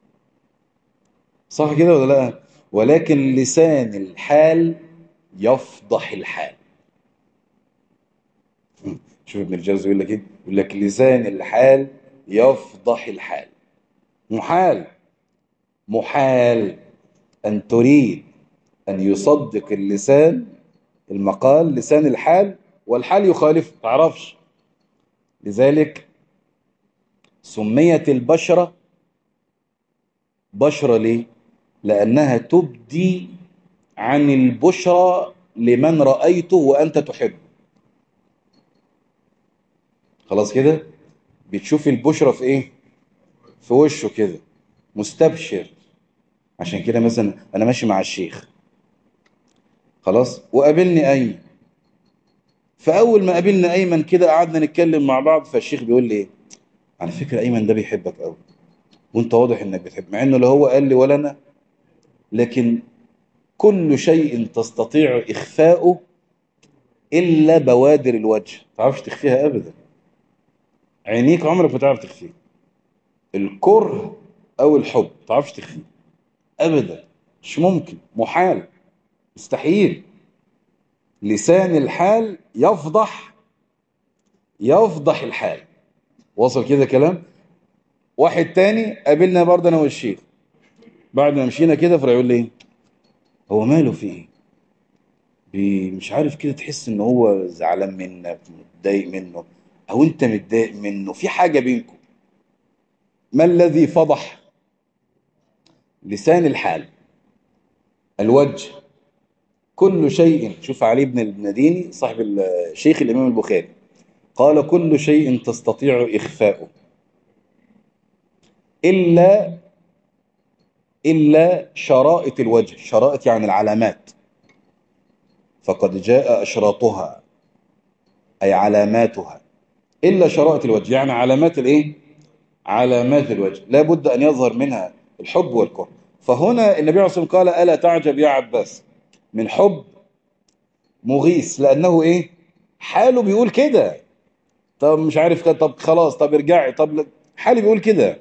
صح كده ولا لا ولكن لسان الحال يفضح الحال شوف ابن الجوزي يقول لك ايه يقول لك لسان الحال يفضح الحال محال محال أن تريد أن يصدق اللسان المقال لسان الحال والحال يخالف تعرفش لذلك سميت البشرة بشرة ليه لأنها تبدي عن البشرى لمن رأيته وأنت تحب خلاص كده بتشوف البشرة في ايه في وشه كده مستبشر عشان كده مثلا انا ماشي مع الشيخ خلاص وقابلني ايمن فاول ما قابلنا ايمن كده قعدنا نتكلم مع بعض فالشيخ بيقول لي ايه على فكره ايمن ده بيحبك قوي وانت واضح انك بتحب مع انه لا هو قال لي ولا انا لكن كل شيء تستطيع اخفاؤه الا بوادر الوجه ما تعرفش تخفيها ابدا عينيك عمرك ما تعرف تخفيه الكره او الحب ما تعرفش تخفيه ابدا مش ممكن محال مستحيل لسان الحال يفضح يفضح الحال وصل كده كلام واحد تاني قابلنا برضه انا والشيخ بعد ما مشينا كده فيقول لي هو ماله في ايه بي- مش عارف كده تحس ان هو زعلان منك متضايق منه او انت متضايق منه في حاجة بينكم ما الذي فضح لسان الحال الوجه كل شيء شوف علي بن المديني صاحب الشيخ الإمام البخاري قال كل شيء تستطيع إخفاؤه إلا إلا شرائط الوجه شرائط يعني العلامات فقد جاء أشراطها أي علاماتها إلا شرائط الوجه يعني علامات الإيه؟ علامات الوجه لا بد أن يظهر منها الحب والكره فهنا النبي عليه الصلاة والسلام قال ألا تعجب يا عباس من حب مغيث لأنه إيه حاله بيقول كده طب مش عارف كده طب خلاص طب ارجعي طب لا- حالي بيقول كده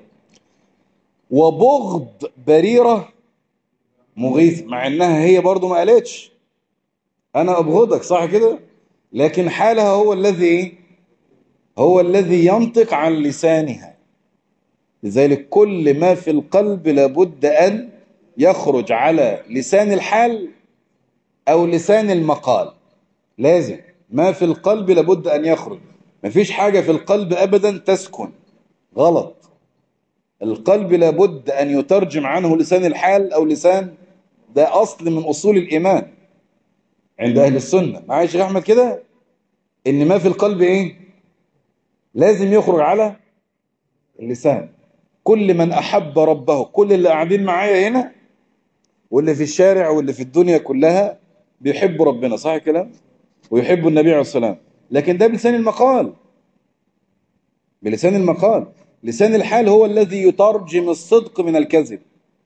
وبغض بريرة مغيث مع انها هي برضو ما قالتش انا ابغضك صح كده لكن حالها هو الذي ايه هو الذي ينطق عن لسانها لذلك كل ما في القلب لابد ان يخرج على لسان الحال او لسان المقال لازم ما في القلب لابد ان يخرج مفيش حاجة في القلب ابدا تسكن غلط القلب لابد أن يترجم عنه لسان الحال أو لسان ده أصل من أصول الإيمان عند أهل السنة معايا يا شيخ أحمد كده إن ما في القلب إيه لازم يخرج على اللسان كل من أحب ربه كل اللي قاعدين معايا هنا واللي في الشارع واللي في الدنيا كلها بيحبوا ربنا صح الكلام ويحبوا النبي عليه الصلاة والسلام لكن ده بلسان المقال بلسان المقال لسان الحال هو الذي يترجم الصدق من الكذب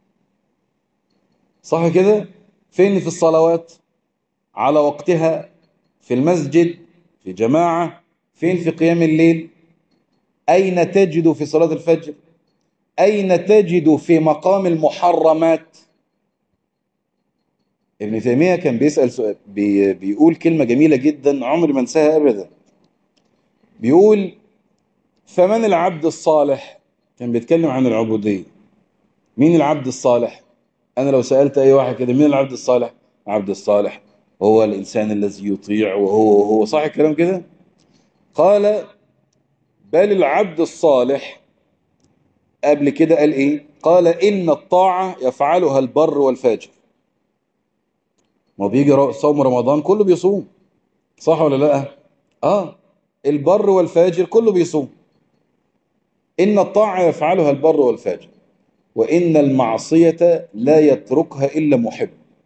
صح كده فين في الصلوات على وقتها في المسجد في جماعة فين في قيام الليل أين تجد في صلاة الفجر أين تجد في مقام المحرمات ابن تيمية كان بيسأل سؤال بي بيقول كلمة جميلة جدا عمري ما انساها أبدا بيقول فمن العبد الصالح كان بيتكلم عن العبودية مين العبد الصالح أنا لو سألت أي واحد كده مين العبد الصالح عبد الصالح هو الإنسان الذي يطيع وهو وهو صح الكلام كده قال بل العبد الصالح قبل كده قال ايه قال ان الطاعة يفعلها البر والفاجر ما بيجي صوم رمضان كله بيصوم صح ولا لا اه البر والفاجر كله بيصوم إن الطاعة يفعلها البر والفاجر وإن المعصية لا يتركها إلا محب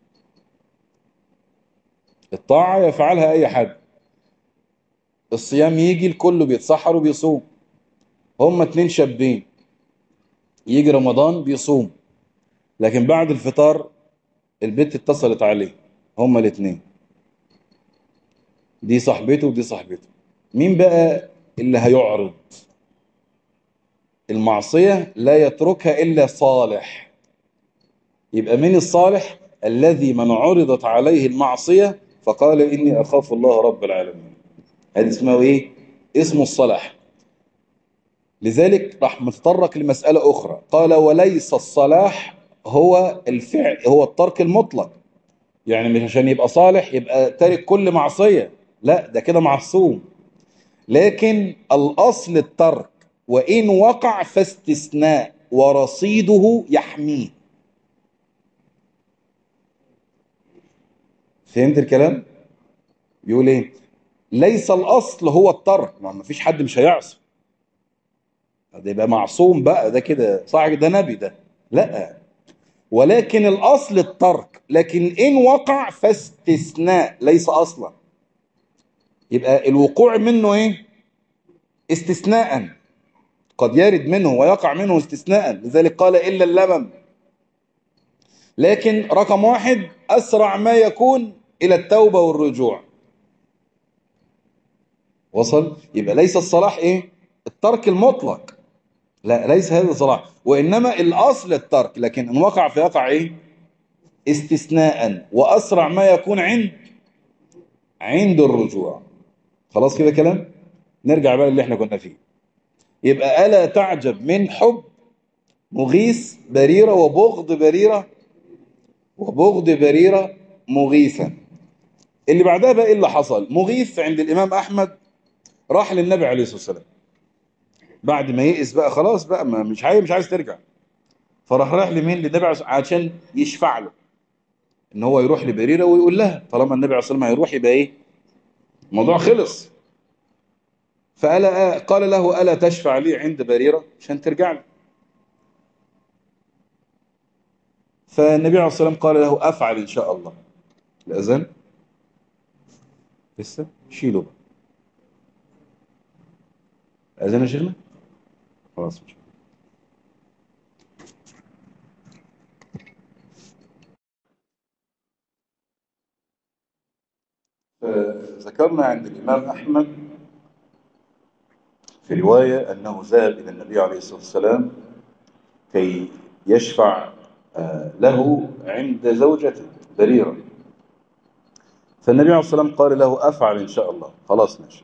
الطاعة يفعلها أي حد الصيام يجي الكل بيتسحر وبيصوم هم اتنين شابين يجي رمضان بيصوم لكن بعد الفطار البنت اتصلت عليه هما الاتنين دي صاحبته ودي صاحبته مين بقى اللي هيعرض المعصية لا يتركها إلا صالح يبقى من الصالح الذي من عرضت عليه المعصية فقال إني أخاف الله رب العالمين هذا اسمه إيه؟ اسمه الصلاح لذلك راح متطرق لمسألة أخرى قال وليس الصلاح هو الفعل هو الترك المطلق يعني مش عشان يبقى صالح يبقى تارك كل معصية لا ده كده معصوم لكن الأصل الترك وإن وقع فاستثناء ورصيده يحميه فهمت الكلام؟ يقول ايه؟ ليس الأصل هو الترك ما فيش حد مش هيعصي ده يبقى معصوم بقى ده كده صح ده نبي ده لا ولكن الأصل الترك لكن إن وقع فاستثناء ليس أصلا يبقى الوقوع منه إيه استثناء قد يرد منه ويقع منه استثناء لذلك قال إلا اللبن لكن رقم واحد أسرع ما يكون إلى التوبة والرجوع وصل يبقى ليس الصلاح إيه الترك المطلق لا ليس هذا الصلاح وإنما الأصل الترك لكن إن وقع فيقع إيه استثناء وأسرع ما يكون عند عند الرجوع خلاص كده كلام نرجع بقى اللي احنا كنا فيه يبقى ألا تعجب من حب مغيث بريرة وبغض بريرة وبغض بريرة مغيثا اللي بعدها بقى ايه اللي حصل مغيث عند الإمام أحمد راح للنبي عليه الصلاة والسلام بعد ما يئس بقى خلاص بقى ما مش عايز مش عايز ترجع فراح راح لمين للنبي عشان يشفع له ان هو يروح لبريرة ويقول لها طالما النبي عليه الصلاة والسلام هيروح يبقى ايه الموضوع خلص فقال قال له ألا تشفع لي عند بريرة عشان ترجع لي فالنبي عليه الصلاة والسلام قال له أفعل إن شاء الله الأذان لسه شيله بقى أذان يا شيخنا خلاص مش فذكرنا عند الإمام أحمد في رواية أنه ذهب إلى النبي عليه الصلاة والسلام كي يشفع له عند زوجته بريرة فالنبي عليه الصلاة والسلام قال له أفعل إن شاء الله خلاص ماشي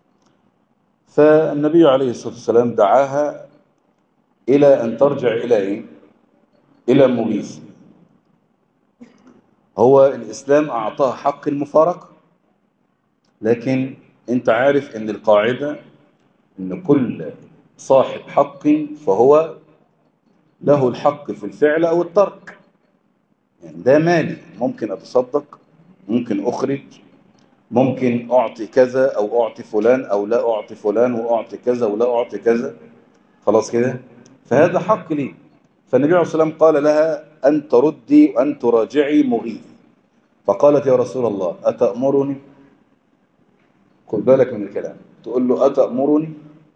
فالنبي عليه الصلاة والسلام دعاها إلى أن ترجع إلى إيه؟ إلى مغيث هو الإسلام أعطاه حق المفارقة لكن أنت عارف أن القاعدة أن كل صاحب حق فهو له الحق في الفعل أو الترك يعني ده مالي ممكن أتصدق ممكن أخرج ممكن أعطي كذا أو أعطي فلان أو لا أعطي فلان وأعطي كذا ولا أعطي كذا خلاص كده فهذا حق لي فالنبي عليه الصلاة والسلام قال لها أن تردي وأن تراجعي مغيث فقالت يا رسول الله أتأمرني خد بالك من الكلام تقول له أتأمرني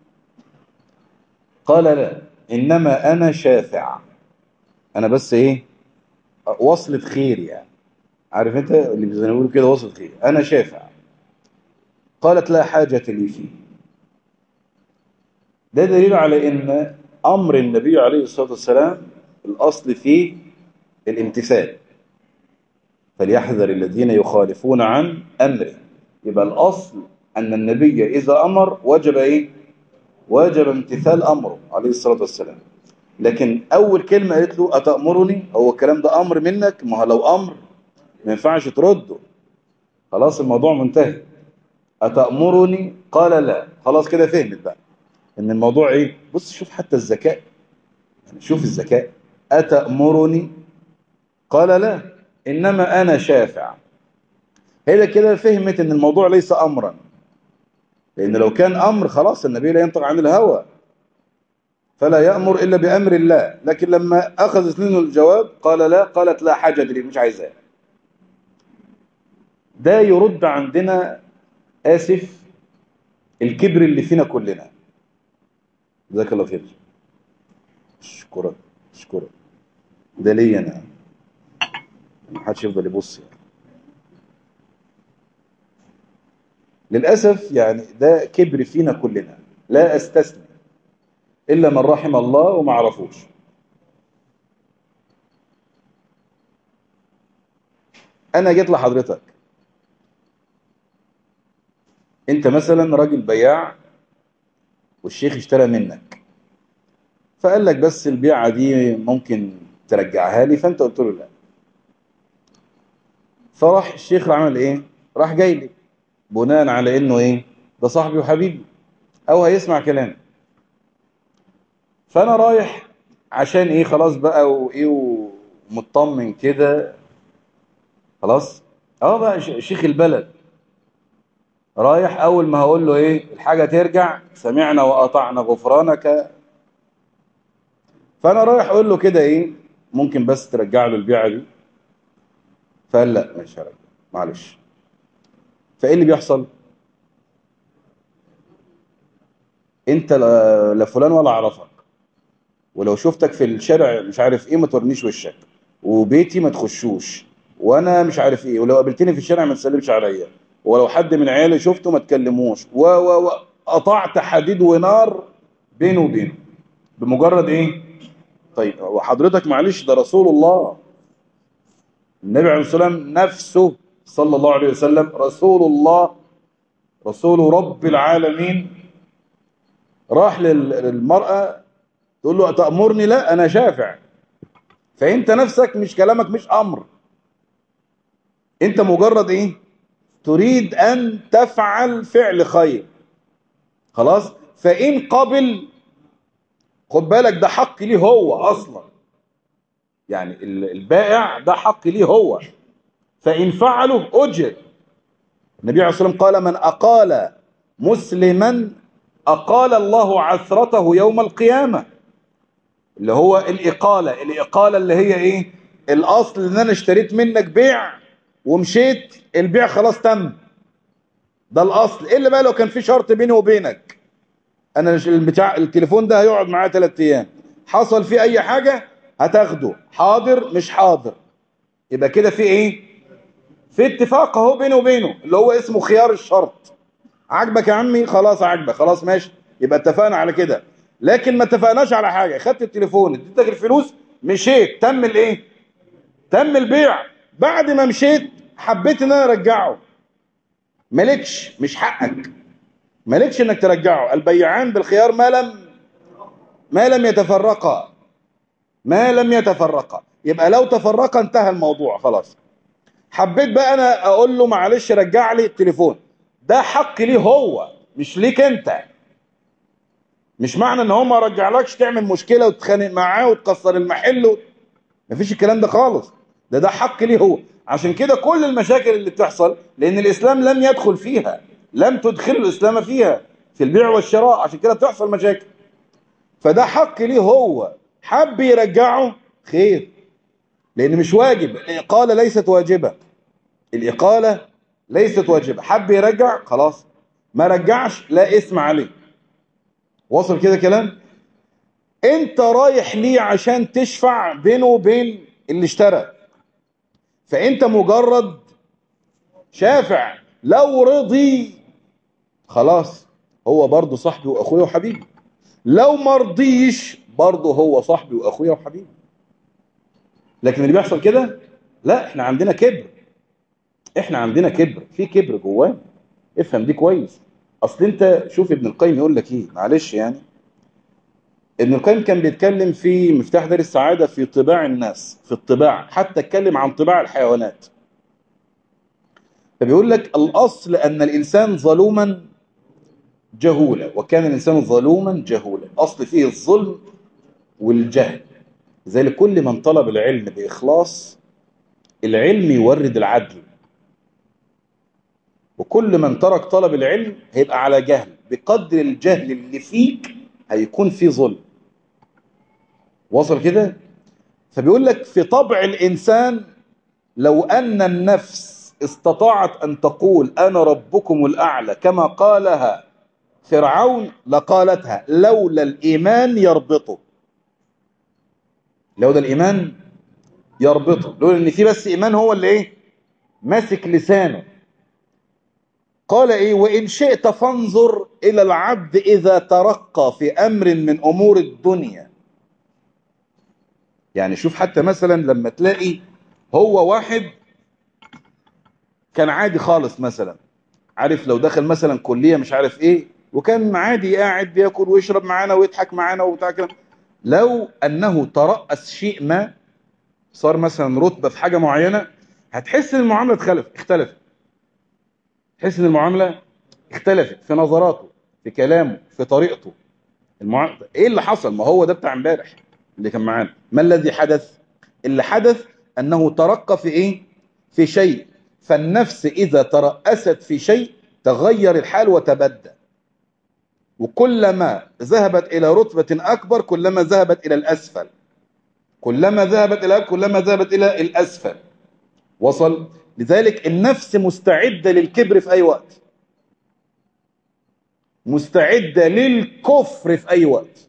قال لا إنما أنا شافع أنا بس إيه وصلة خير يعني عارف أنت اللي زي ما بيقولوا كده وصلة خير أنا شافع قالت لا حاجة لي فيه ده دليل على إن أمر النبي عليه الصلاة والسلام الأصل فيه الامتثال فليحذر الذين يخالفون عن أمره يبقى الأصل أن النبي إذا أمر وجب إيه وجب امتثال أمره عليه الصلاة والسلام لكن أول كلمة قالت له أتأمرني هو الكلام ده أمر منك ما هو لو أمر ما ينفعش ترده خلاص الموضوع منتهي أتأمرني قال لا خلاص كده فهمت بقى ان الموضوع ايه بص شوف حتى الذكاء يعني شوف الذكاء أتأمرني قال لا إنما أنا شافع هي كده فهمت ان الموضوع ليس امرا لان لو كان امر خلاص النبي لا ينطق عن الهوى فلا يأمر إلا بأمر الله لكن لما أخذ سنين الجواب قال لا قالت لا حاجة لي مش عايزاه ده يرد عندنا آسف الكبر اللي فينا كلنا جزاك الله خير اشكرك اشكرك ده ليا انا ما حدش يفضل يبص يعني. للأسف يعني ده كبر فينا كلنا لا أستثني إلا من رحم الله وما عرفوش أنا جيت لحضرتك أنت مثلا راجل بياع والشيخ اشترى منك فقال لك بس البيعة دي ممكن ترجعها لي فأنت قلت له لا فراح الشيخ عمل ايه راح جاي لي بناء على انه ايه ده صاحبي وحبيبي او هيسمع كلامي فانا رايح عشان ايه خلاص بقى وايه ومطمن كده خلاص اه بقى شيخ البلد رايح اول ما هقول له ايه الحاجة ترجع سمعنا وقطعنا غفرانك فانا رايح اقول له كده ايه ممكن بس ترجع له البيعة دي فقال لا مش هرجع معلش فايه اللي بيحصل انت لا فلان ولا اعرفك ولو شفتك في الشارع مش عارف ايه ما تورنيش وشك وبيتي ما تخشوش وانا مش عارف ايه ولو قابلتني في الشارع ما تسلمش عليا ولو حد من عيالي شفته ما تكلموش و و و قطعت حديد ونار بينه وبينه بمجرد ايه طيب وحضرتك معلش ده رسول الله النبي عليه الصلاه والسلام نفسه صلى الله عليه وسلم رسول الله رسول رب العالمين راح للمرأة تقول له تأمرني لا أنا شافع فأنت نفسك مش كلامك مش أمر أنت مجرد إيه تريد أن تفعل فعل خير خلاص فإن قبل خد بالك ده حق ليه هو أصلا يعني البائع ده حق ليه هو فإن فعلوا أجر النبي عليه الصلاة والسلام قال من أقال مسلما أقال الله عثرته يوم القيامة اللي هو الإقالة الإقالة اللي هي إيه الأصل إن أنا اشتريت منك بيع ومشيت البيع خلاص تم ده الأصل إيه اللي بقى لو كان في شرط بيني وبينك أنا بتاع التليفون ده هيقعد معايا ثلاث أيام حصل فيه أي حاجة هتاخده حاضر مش حاضر يبقى كده في إيه في اتفاق اهو بينه وبينه اللي هو اسمه خيار الشرط عاجبك يا عمي خلاص عاجبك خلاص ماشي يبقى اتفقنا على كده لكن ما اتفقناش على حاجه خدت التليفون اديتك الفلوس مشيت تم الايه تم البيع بعد ما مشيت حبيت ان انا ارجعه مالكش مش حقك مالكش انك ترجعه البيعان بالخيار ما لم ما لم يتفرقا ما لم يتفرقا يبقى لو تفرقا انتهى الموضوع خلاص حبيت بقى انا اقول له معلش رجع لي التليفون ده حق ليه هو مش ليك انت مش معنى ان هو ما رجعلكش تعمل مشكله وتتخانق معاه وتكسر المحل و... مفيش الكلام ده خالص ده ده حق ليه هو عشان كده كل المشاكل اللي بتحصل لان الاسلام لم يدخل فيها لم تدخل الاسلام فيها في البيع والشراء عشان كده بتحصل مشاكل فده حق ليه هو حب يرجعه خير لأن مش واجب الإقالة ليست واجبة الإقالة ليست واجبة حب يرجع خلاص ما رجعش لا اسم عليه وصل كده كلام انت رايح ليه عشان تشفع بينه وبين اللي اشترى فانت مجرد شافع لو رضي خلاص هو برضه صاحبي واخويا وحبيبي لو مرضيش برضه هو صاحبي واخويا وحبيبي لكن اللي بيحصل كده لا احنا عندنا كبر احنا عندنا كبر في كبر جوانا افهم دي كويس اصل انت شوف ابن القيم يقول لك ايه معلش يعني ابن القيم كان بيتكلم في مفتاح دار السعادة في طباع الناس في الطباع حتى اتكلم عن طباع الحيوانات فبيقول لك الأصل أن الإنسان ظلوما جهولا وكان الإنسان ظلوما جهولا أصل فيه الظلم والجهل ذلك كل من طلب العلم بإخلاص العلم يورد العدل وكل من ترك طلب العلم هيبقى على جهل بقدر الجهل اللي فيك هيكون في ظلم وصل كده فبيقول لك في طبع الإنسان لو أن النفس استطاعت أن تقول أنا ربكم الأعلى كما قالها فرعون لقالتها لولا الإيمان يربطه لولا الإيمان يربطه لولا ان في بس ايمان هو اللي ايه ماسك لسانه قال ايه وان شئت فانظر الى العبد اذا ترقى في امر من امور الدنيا يعني شوف حتى مثلا لما تلاقي هو واحد كان عادي خالص مثلا عارف لو دخل مثلا كلية مش عارف ايه وكان عادي قاعد بياكل ويشرب معانا ويضحك معانا وبتاع كده لو انه ترأس شيء ما صار مثلا رتبة في حاجة معينة هتحس ان المعاملة اتخلف اختلفت تحس ان المعاملة اختلفت في نظراته في كلامه في طريقته المعاملة ايه اللي حصل ما هو ده بتاع امبارح اللي كان معانا ما الذي حدث اللي حدث انه ترقى في ايه في شيء فالنفس اذا ترأست في شيء تغير الحال وتبدى وكلما ذهبت الى رتبة اكبر كلما ذهبت الى الاسفل كلما ذهبت إلى كلما ذهبت إلى الأسفل وصل لذلك النفس مستعدة للكبر في أي وقت مستعدة للكفر في أي وقت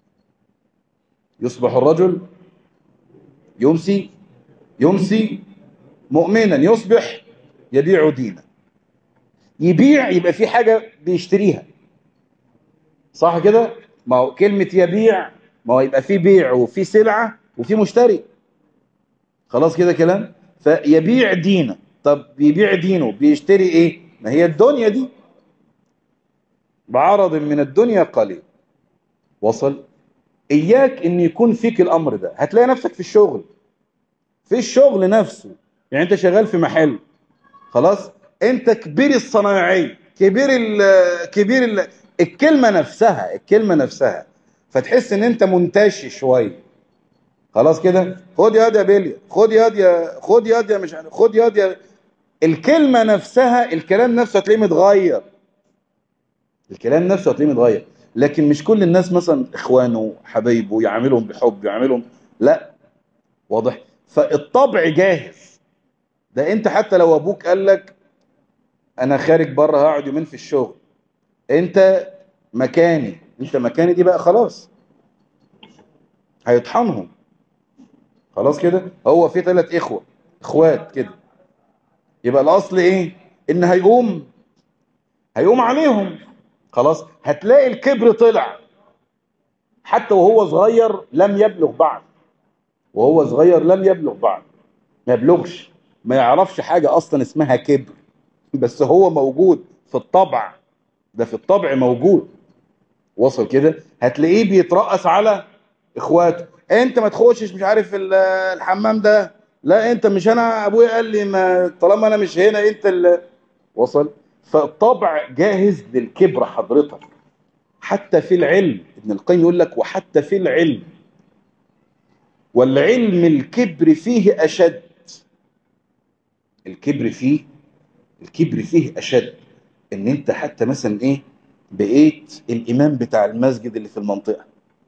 يصبح الرجل يمسي يمسي مؤمنا يصبح يبيع دينا يبيع يبقى في حاجة بيشتريها صح كده ما هو كلمة يبيع ما هو يبقى في بيع وفي سلعة وفي مشتري خلاص كده كلام فيبيع دينه طب بيبيع دينه بيشتري ايه ما هي الدنيا دي بعرض من الدنيا قليل وصل اياك ان يكون فيك الامر ده هتلاقي نفسك في الشغل في الشغل نفسه يعني انت شغال في محل خلاص انت كبير الصنايعي كبير ال كبير ال الكلمه نفسها الكلمه نفسها فتحس ان انت منتشي شويه خلاص كده خد ياد يا بيليا خد ياد يا خد ياد يا مش خد ياد يا الكلمة نفسها الكلام نفسه هتلاقيه متغير الكلام نفسه هتلاقيه متغير لكن مش كل الناس مثلا اخوانه حبايبه يعاملهم بحب يعاملهم لا واضح فالطبع جاهز ده انت حتى لو ابوك قال لك انا خارج بره هقعد يومين في الشغل انت مكاني انت مكاني دي بقى خلاص هيطحنهم خلاص كده هو في ثلاث اخوة اخوات كده يبقى الاصل ايه ان هيقوم هيقوم عليهم خلاص هتلاقي الكبر طلع حتى وهو صغير لم يبلغ بعد وهو صغير لم يبلغ بعد ما يبلغش ما يعرفش حاجة اصلا اسمها كبر بس هو موجود في الطبع ده في الطبع موجود وصل كده هتلاقيه بيترأس على اخواته انت ما تخشش مش عارف الحمام ده لا انت مش انا ابويا قال لي ما طالما انا مش هنا انت اللي وصل فالطبع جاهز للكبر حضرتك حتى في العلم ابن القيم يقول لك وحتى في العلم والعلم الكبر فيه أشد الكبر فيه الكبر فيه أشد ان انت حتى مثلا ايه بقيت الامام بتاع المسجد اللي في المنطقة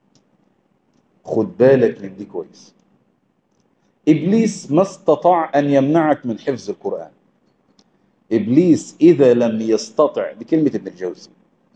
خد بالك من دي كويس إبليس ما استطاع أن يمنعك من حفظ القرآن إبليس إذا لم يستطع بكلمة ابن الجوزي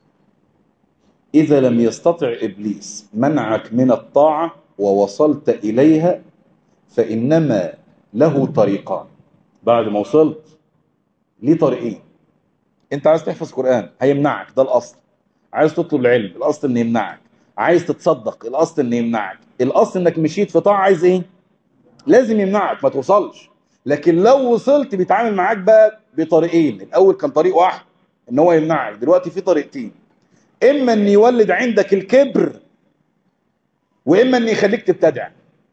إذا لم يستطع إبليس منعك من الطاعة ووصلت إليها فإنما له طريقان بعد ما وصلت ليه طريقين انت عايز تحفظ قرآن هيمنعك ده الأصل عايز تطلب العلم الأصل انه يمنعك عايز تتصدق الاصل انه يمنعك الاصل انك مشيت في طاعه عايز ايه لازم يمنعك ما توصلش لكن لو وصلت بيتعامل معاك بقى بطريقين الاول كان طريق واحد ان هو يمنعك دلوقتي في طريقتين اما ان يولد عندك الكبر واما ان يخليك تبتدع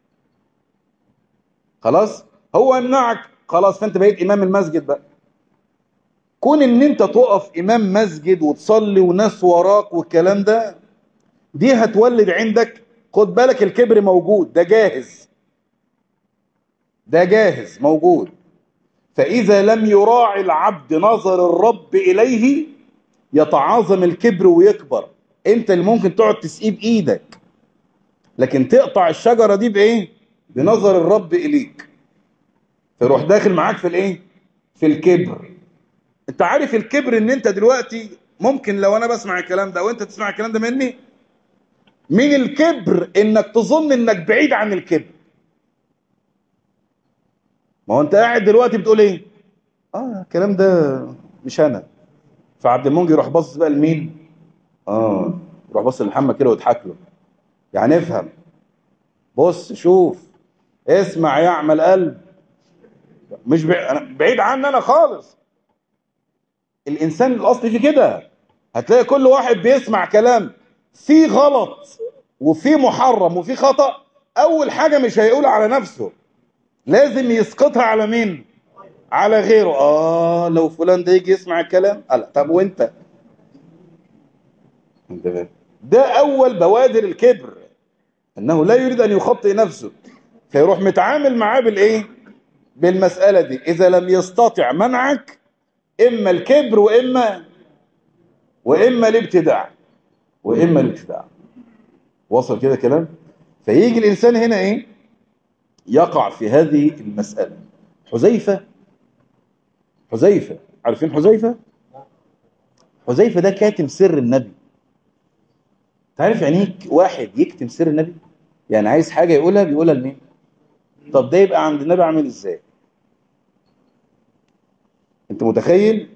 خلاص هو يمنعك خلاص فانت بقيت امام المسجد بقى كون ان انت تقف امام مسجد وتصلي وناس وراك والكلام ده دي هتولد عندك خد بالك الكبر موجود ده جاهز ده جاهز موجود فإذا لم يراعي العبد نظر الرب إليه يتعاظم الكبر ويكبر انت اللي ممكن تقعد تسقيه بإيدك لكن تقطع الشجرة دي بإيه بنظر الرب إليك فيروح داخل معاك في الإيه في الكبر انت عارف الكبر ان انت دلوقتي ممكن لو انا بسمع الكلام ده وانت تسمع الكلام ده مني من الكبر انك تظن انك بعيد عن الكبر ما هو انت قاعد دلوقتي بتقول ايه اه الكلام ده مش انا فعبد المنجي يروح باصص بقى لمين اه يروح باصص لمحمد كده ويضحك له يعني افهم بص شوف اسمع يعمل قلب مش بعيد, أنا بعيد عني انا خالص الانسان الاصلي في كده هتلاقي كل واحد بيسمع كلام فيه غلط وفيه محرم وفيه خطأ اول حاجة مش هيقول على نفسه لازم يسقطها على مين على غيره اه لو فلان ده يجي يسمع الكلام لا طب وانت ده اول بوادر الكبر انه لا يريد ان يخطئ نفسه فيروح متعامل معاه بالايه بالمسألة دي اذا لم يستطع منعك اما الكبر واما واما الابتداع واما الابتداع وصل كده كلام فيجي الانسان هنا ايه يقع في هذه المسألة حذيفة حذيفة عارفين حذيفة حذيفة ده كاتم سر النبي تعرف يعني واحد يكتم سر النبي يعني عايز حاجة يقولها بيقولها لمين طب ده يبقى عند النبي عامل ازاي انت متخيل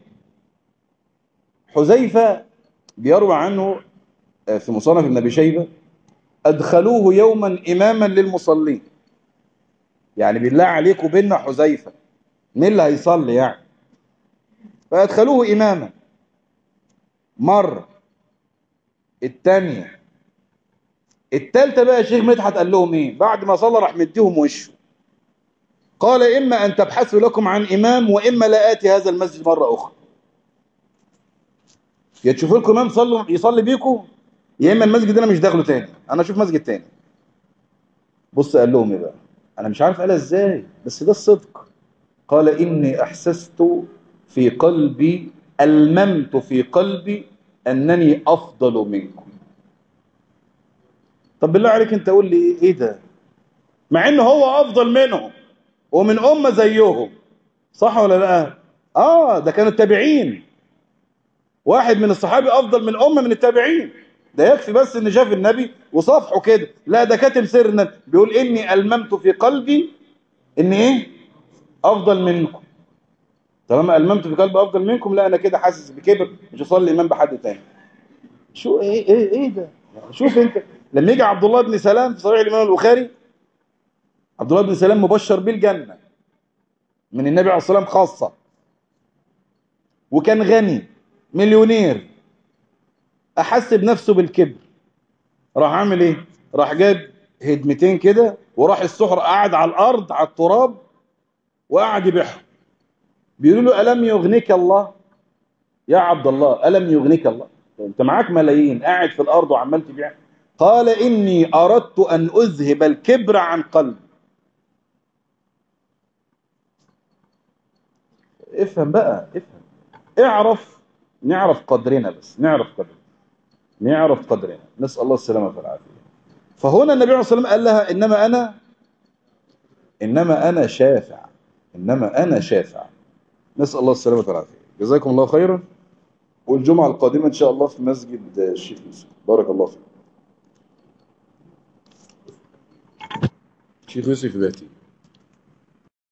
حذيفة بيروى عنه في مصنف ابن ابي شيبه ادخلوه يوما اماما للمصلين يعني بالله عليك وبيننا حذيفه مين اللي هيصلي يعني فادخلوه اماما مره الثانيه الثالثه بقى الشيخ مدحت قال لهم ايه بعد ما صلى راح مديهم وشه قال اما ان تبحثوا لكم عن امام واما لا اتي هذا المسجد مره اخرى يا تشوفوا لكم امام صلوا يصلي بيكم يا اما المسجد انا مش داخله تاني انا اشوف مسجد تاني بص قال لهم ايه بقى انا مش عارف قالها ازاي بس ده الصدق قال اني احسست في قلبي الممت في قلبي انني افضل منكم طب بالله عليك انت قول لي ايه ده مع انه هو افضل منهم ومن امه زيهم صح ولا لا اه ده كانوا التابعين واحد من الصحابي افضل من امه من التابعين ده يكفي بس ان شاف النبي وصافحه كده لا ده كاتم سر النبي بيقول اني الممت في قلبي ان ايه افضل منكم طالما الممت في قلبي افضل منكم لا انا كده حاسس بكبر مش هصلي امام بحد تاني شو ايه ايه ايه ده شوف انت لما يجي عبد الله بن سلام في صحيح الامام البخاري عبد الله بن سلام مبشر بالجنه من النبي عليه الصلاه والسلام خاصه وكان غني مليونير احس بنفسه بالكبر راح عامل ايه راح جاب هدمتين كده وراح السحر قاعد على الارض على التراب وقعد يبيعهم بيقولوا له الم يغنيك الله يا عبد الله الم يغنيك الله انت معاك ملايين قاعد في الارض وعمال تبيع قال اني اردت ان اذهب الكبر عن قلبي افهم بقى افهم اعرف نعرف قدرنا بس نعرف قدرنا نعرف قدرنا نسأل الله السلامة والعافية فهنا النبي عليه الصلاة والسلام قال لها إنما أنا إنما أنا شافع إنما أنا شافع نسأل الله السلامة والعافية جزاكم الله خيرا والجمعة القادمة إن شاء الله في مسجد الشيخ يوسف بارك الله فيك شيخ يوسف باتي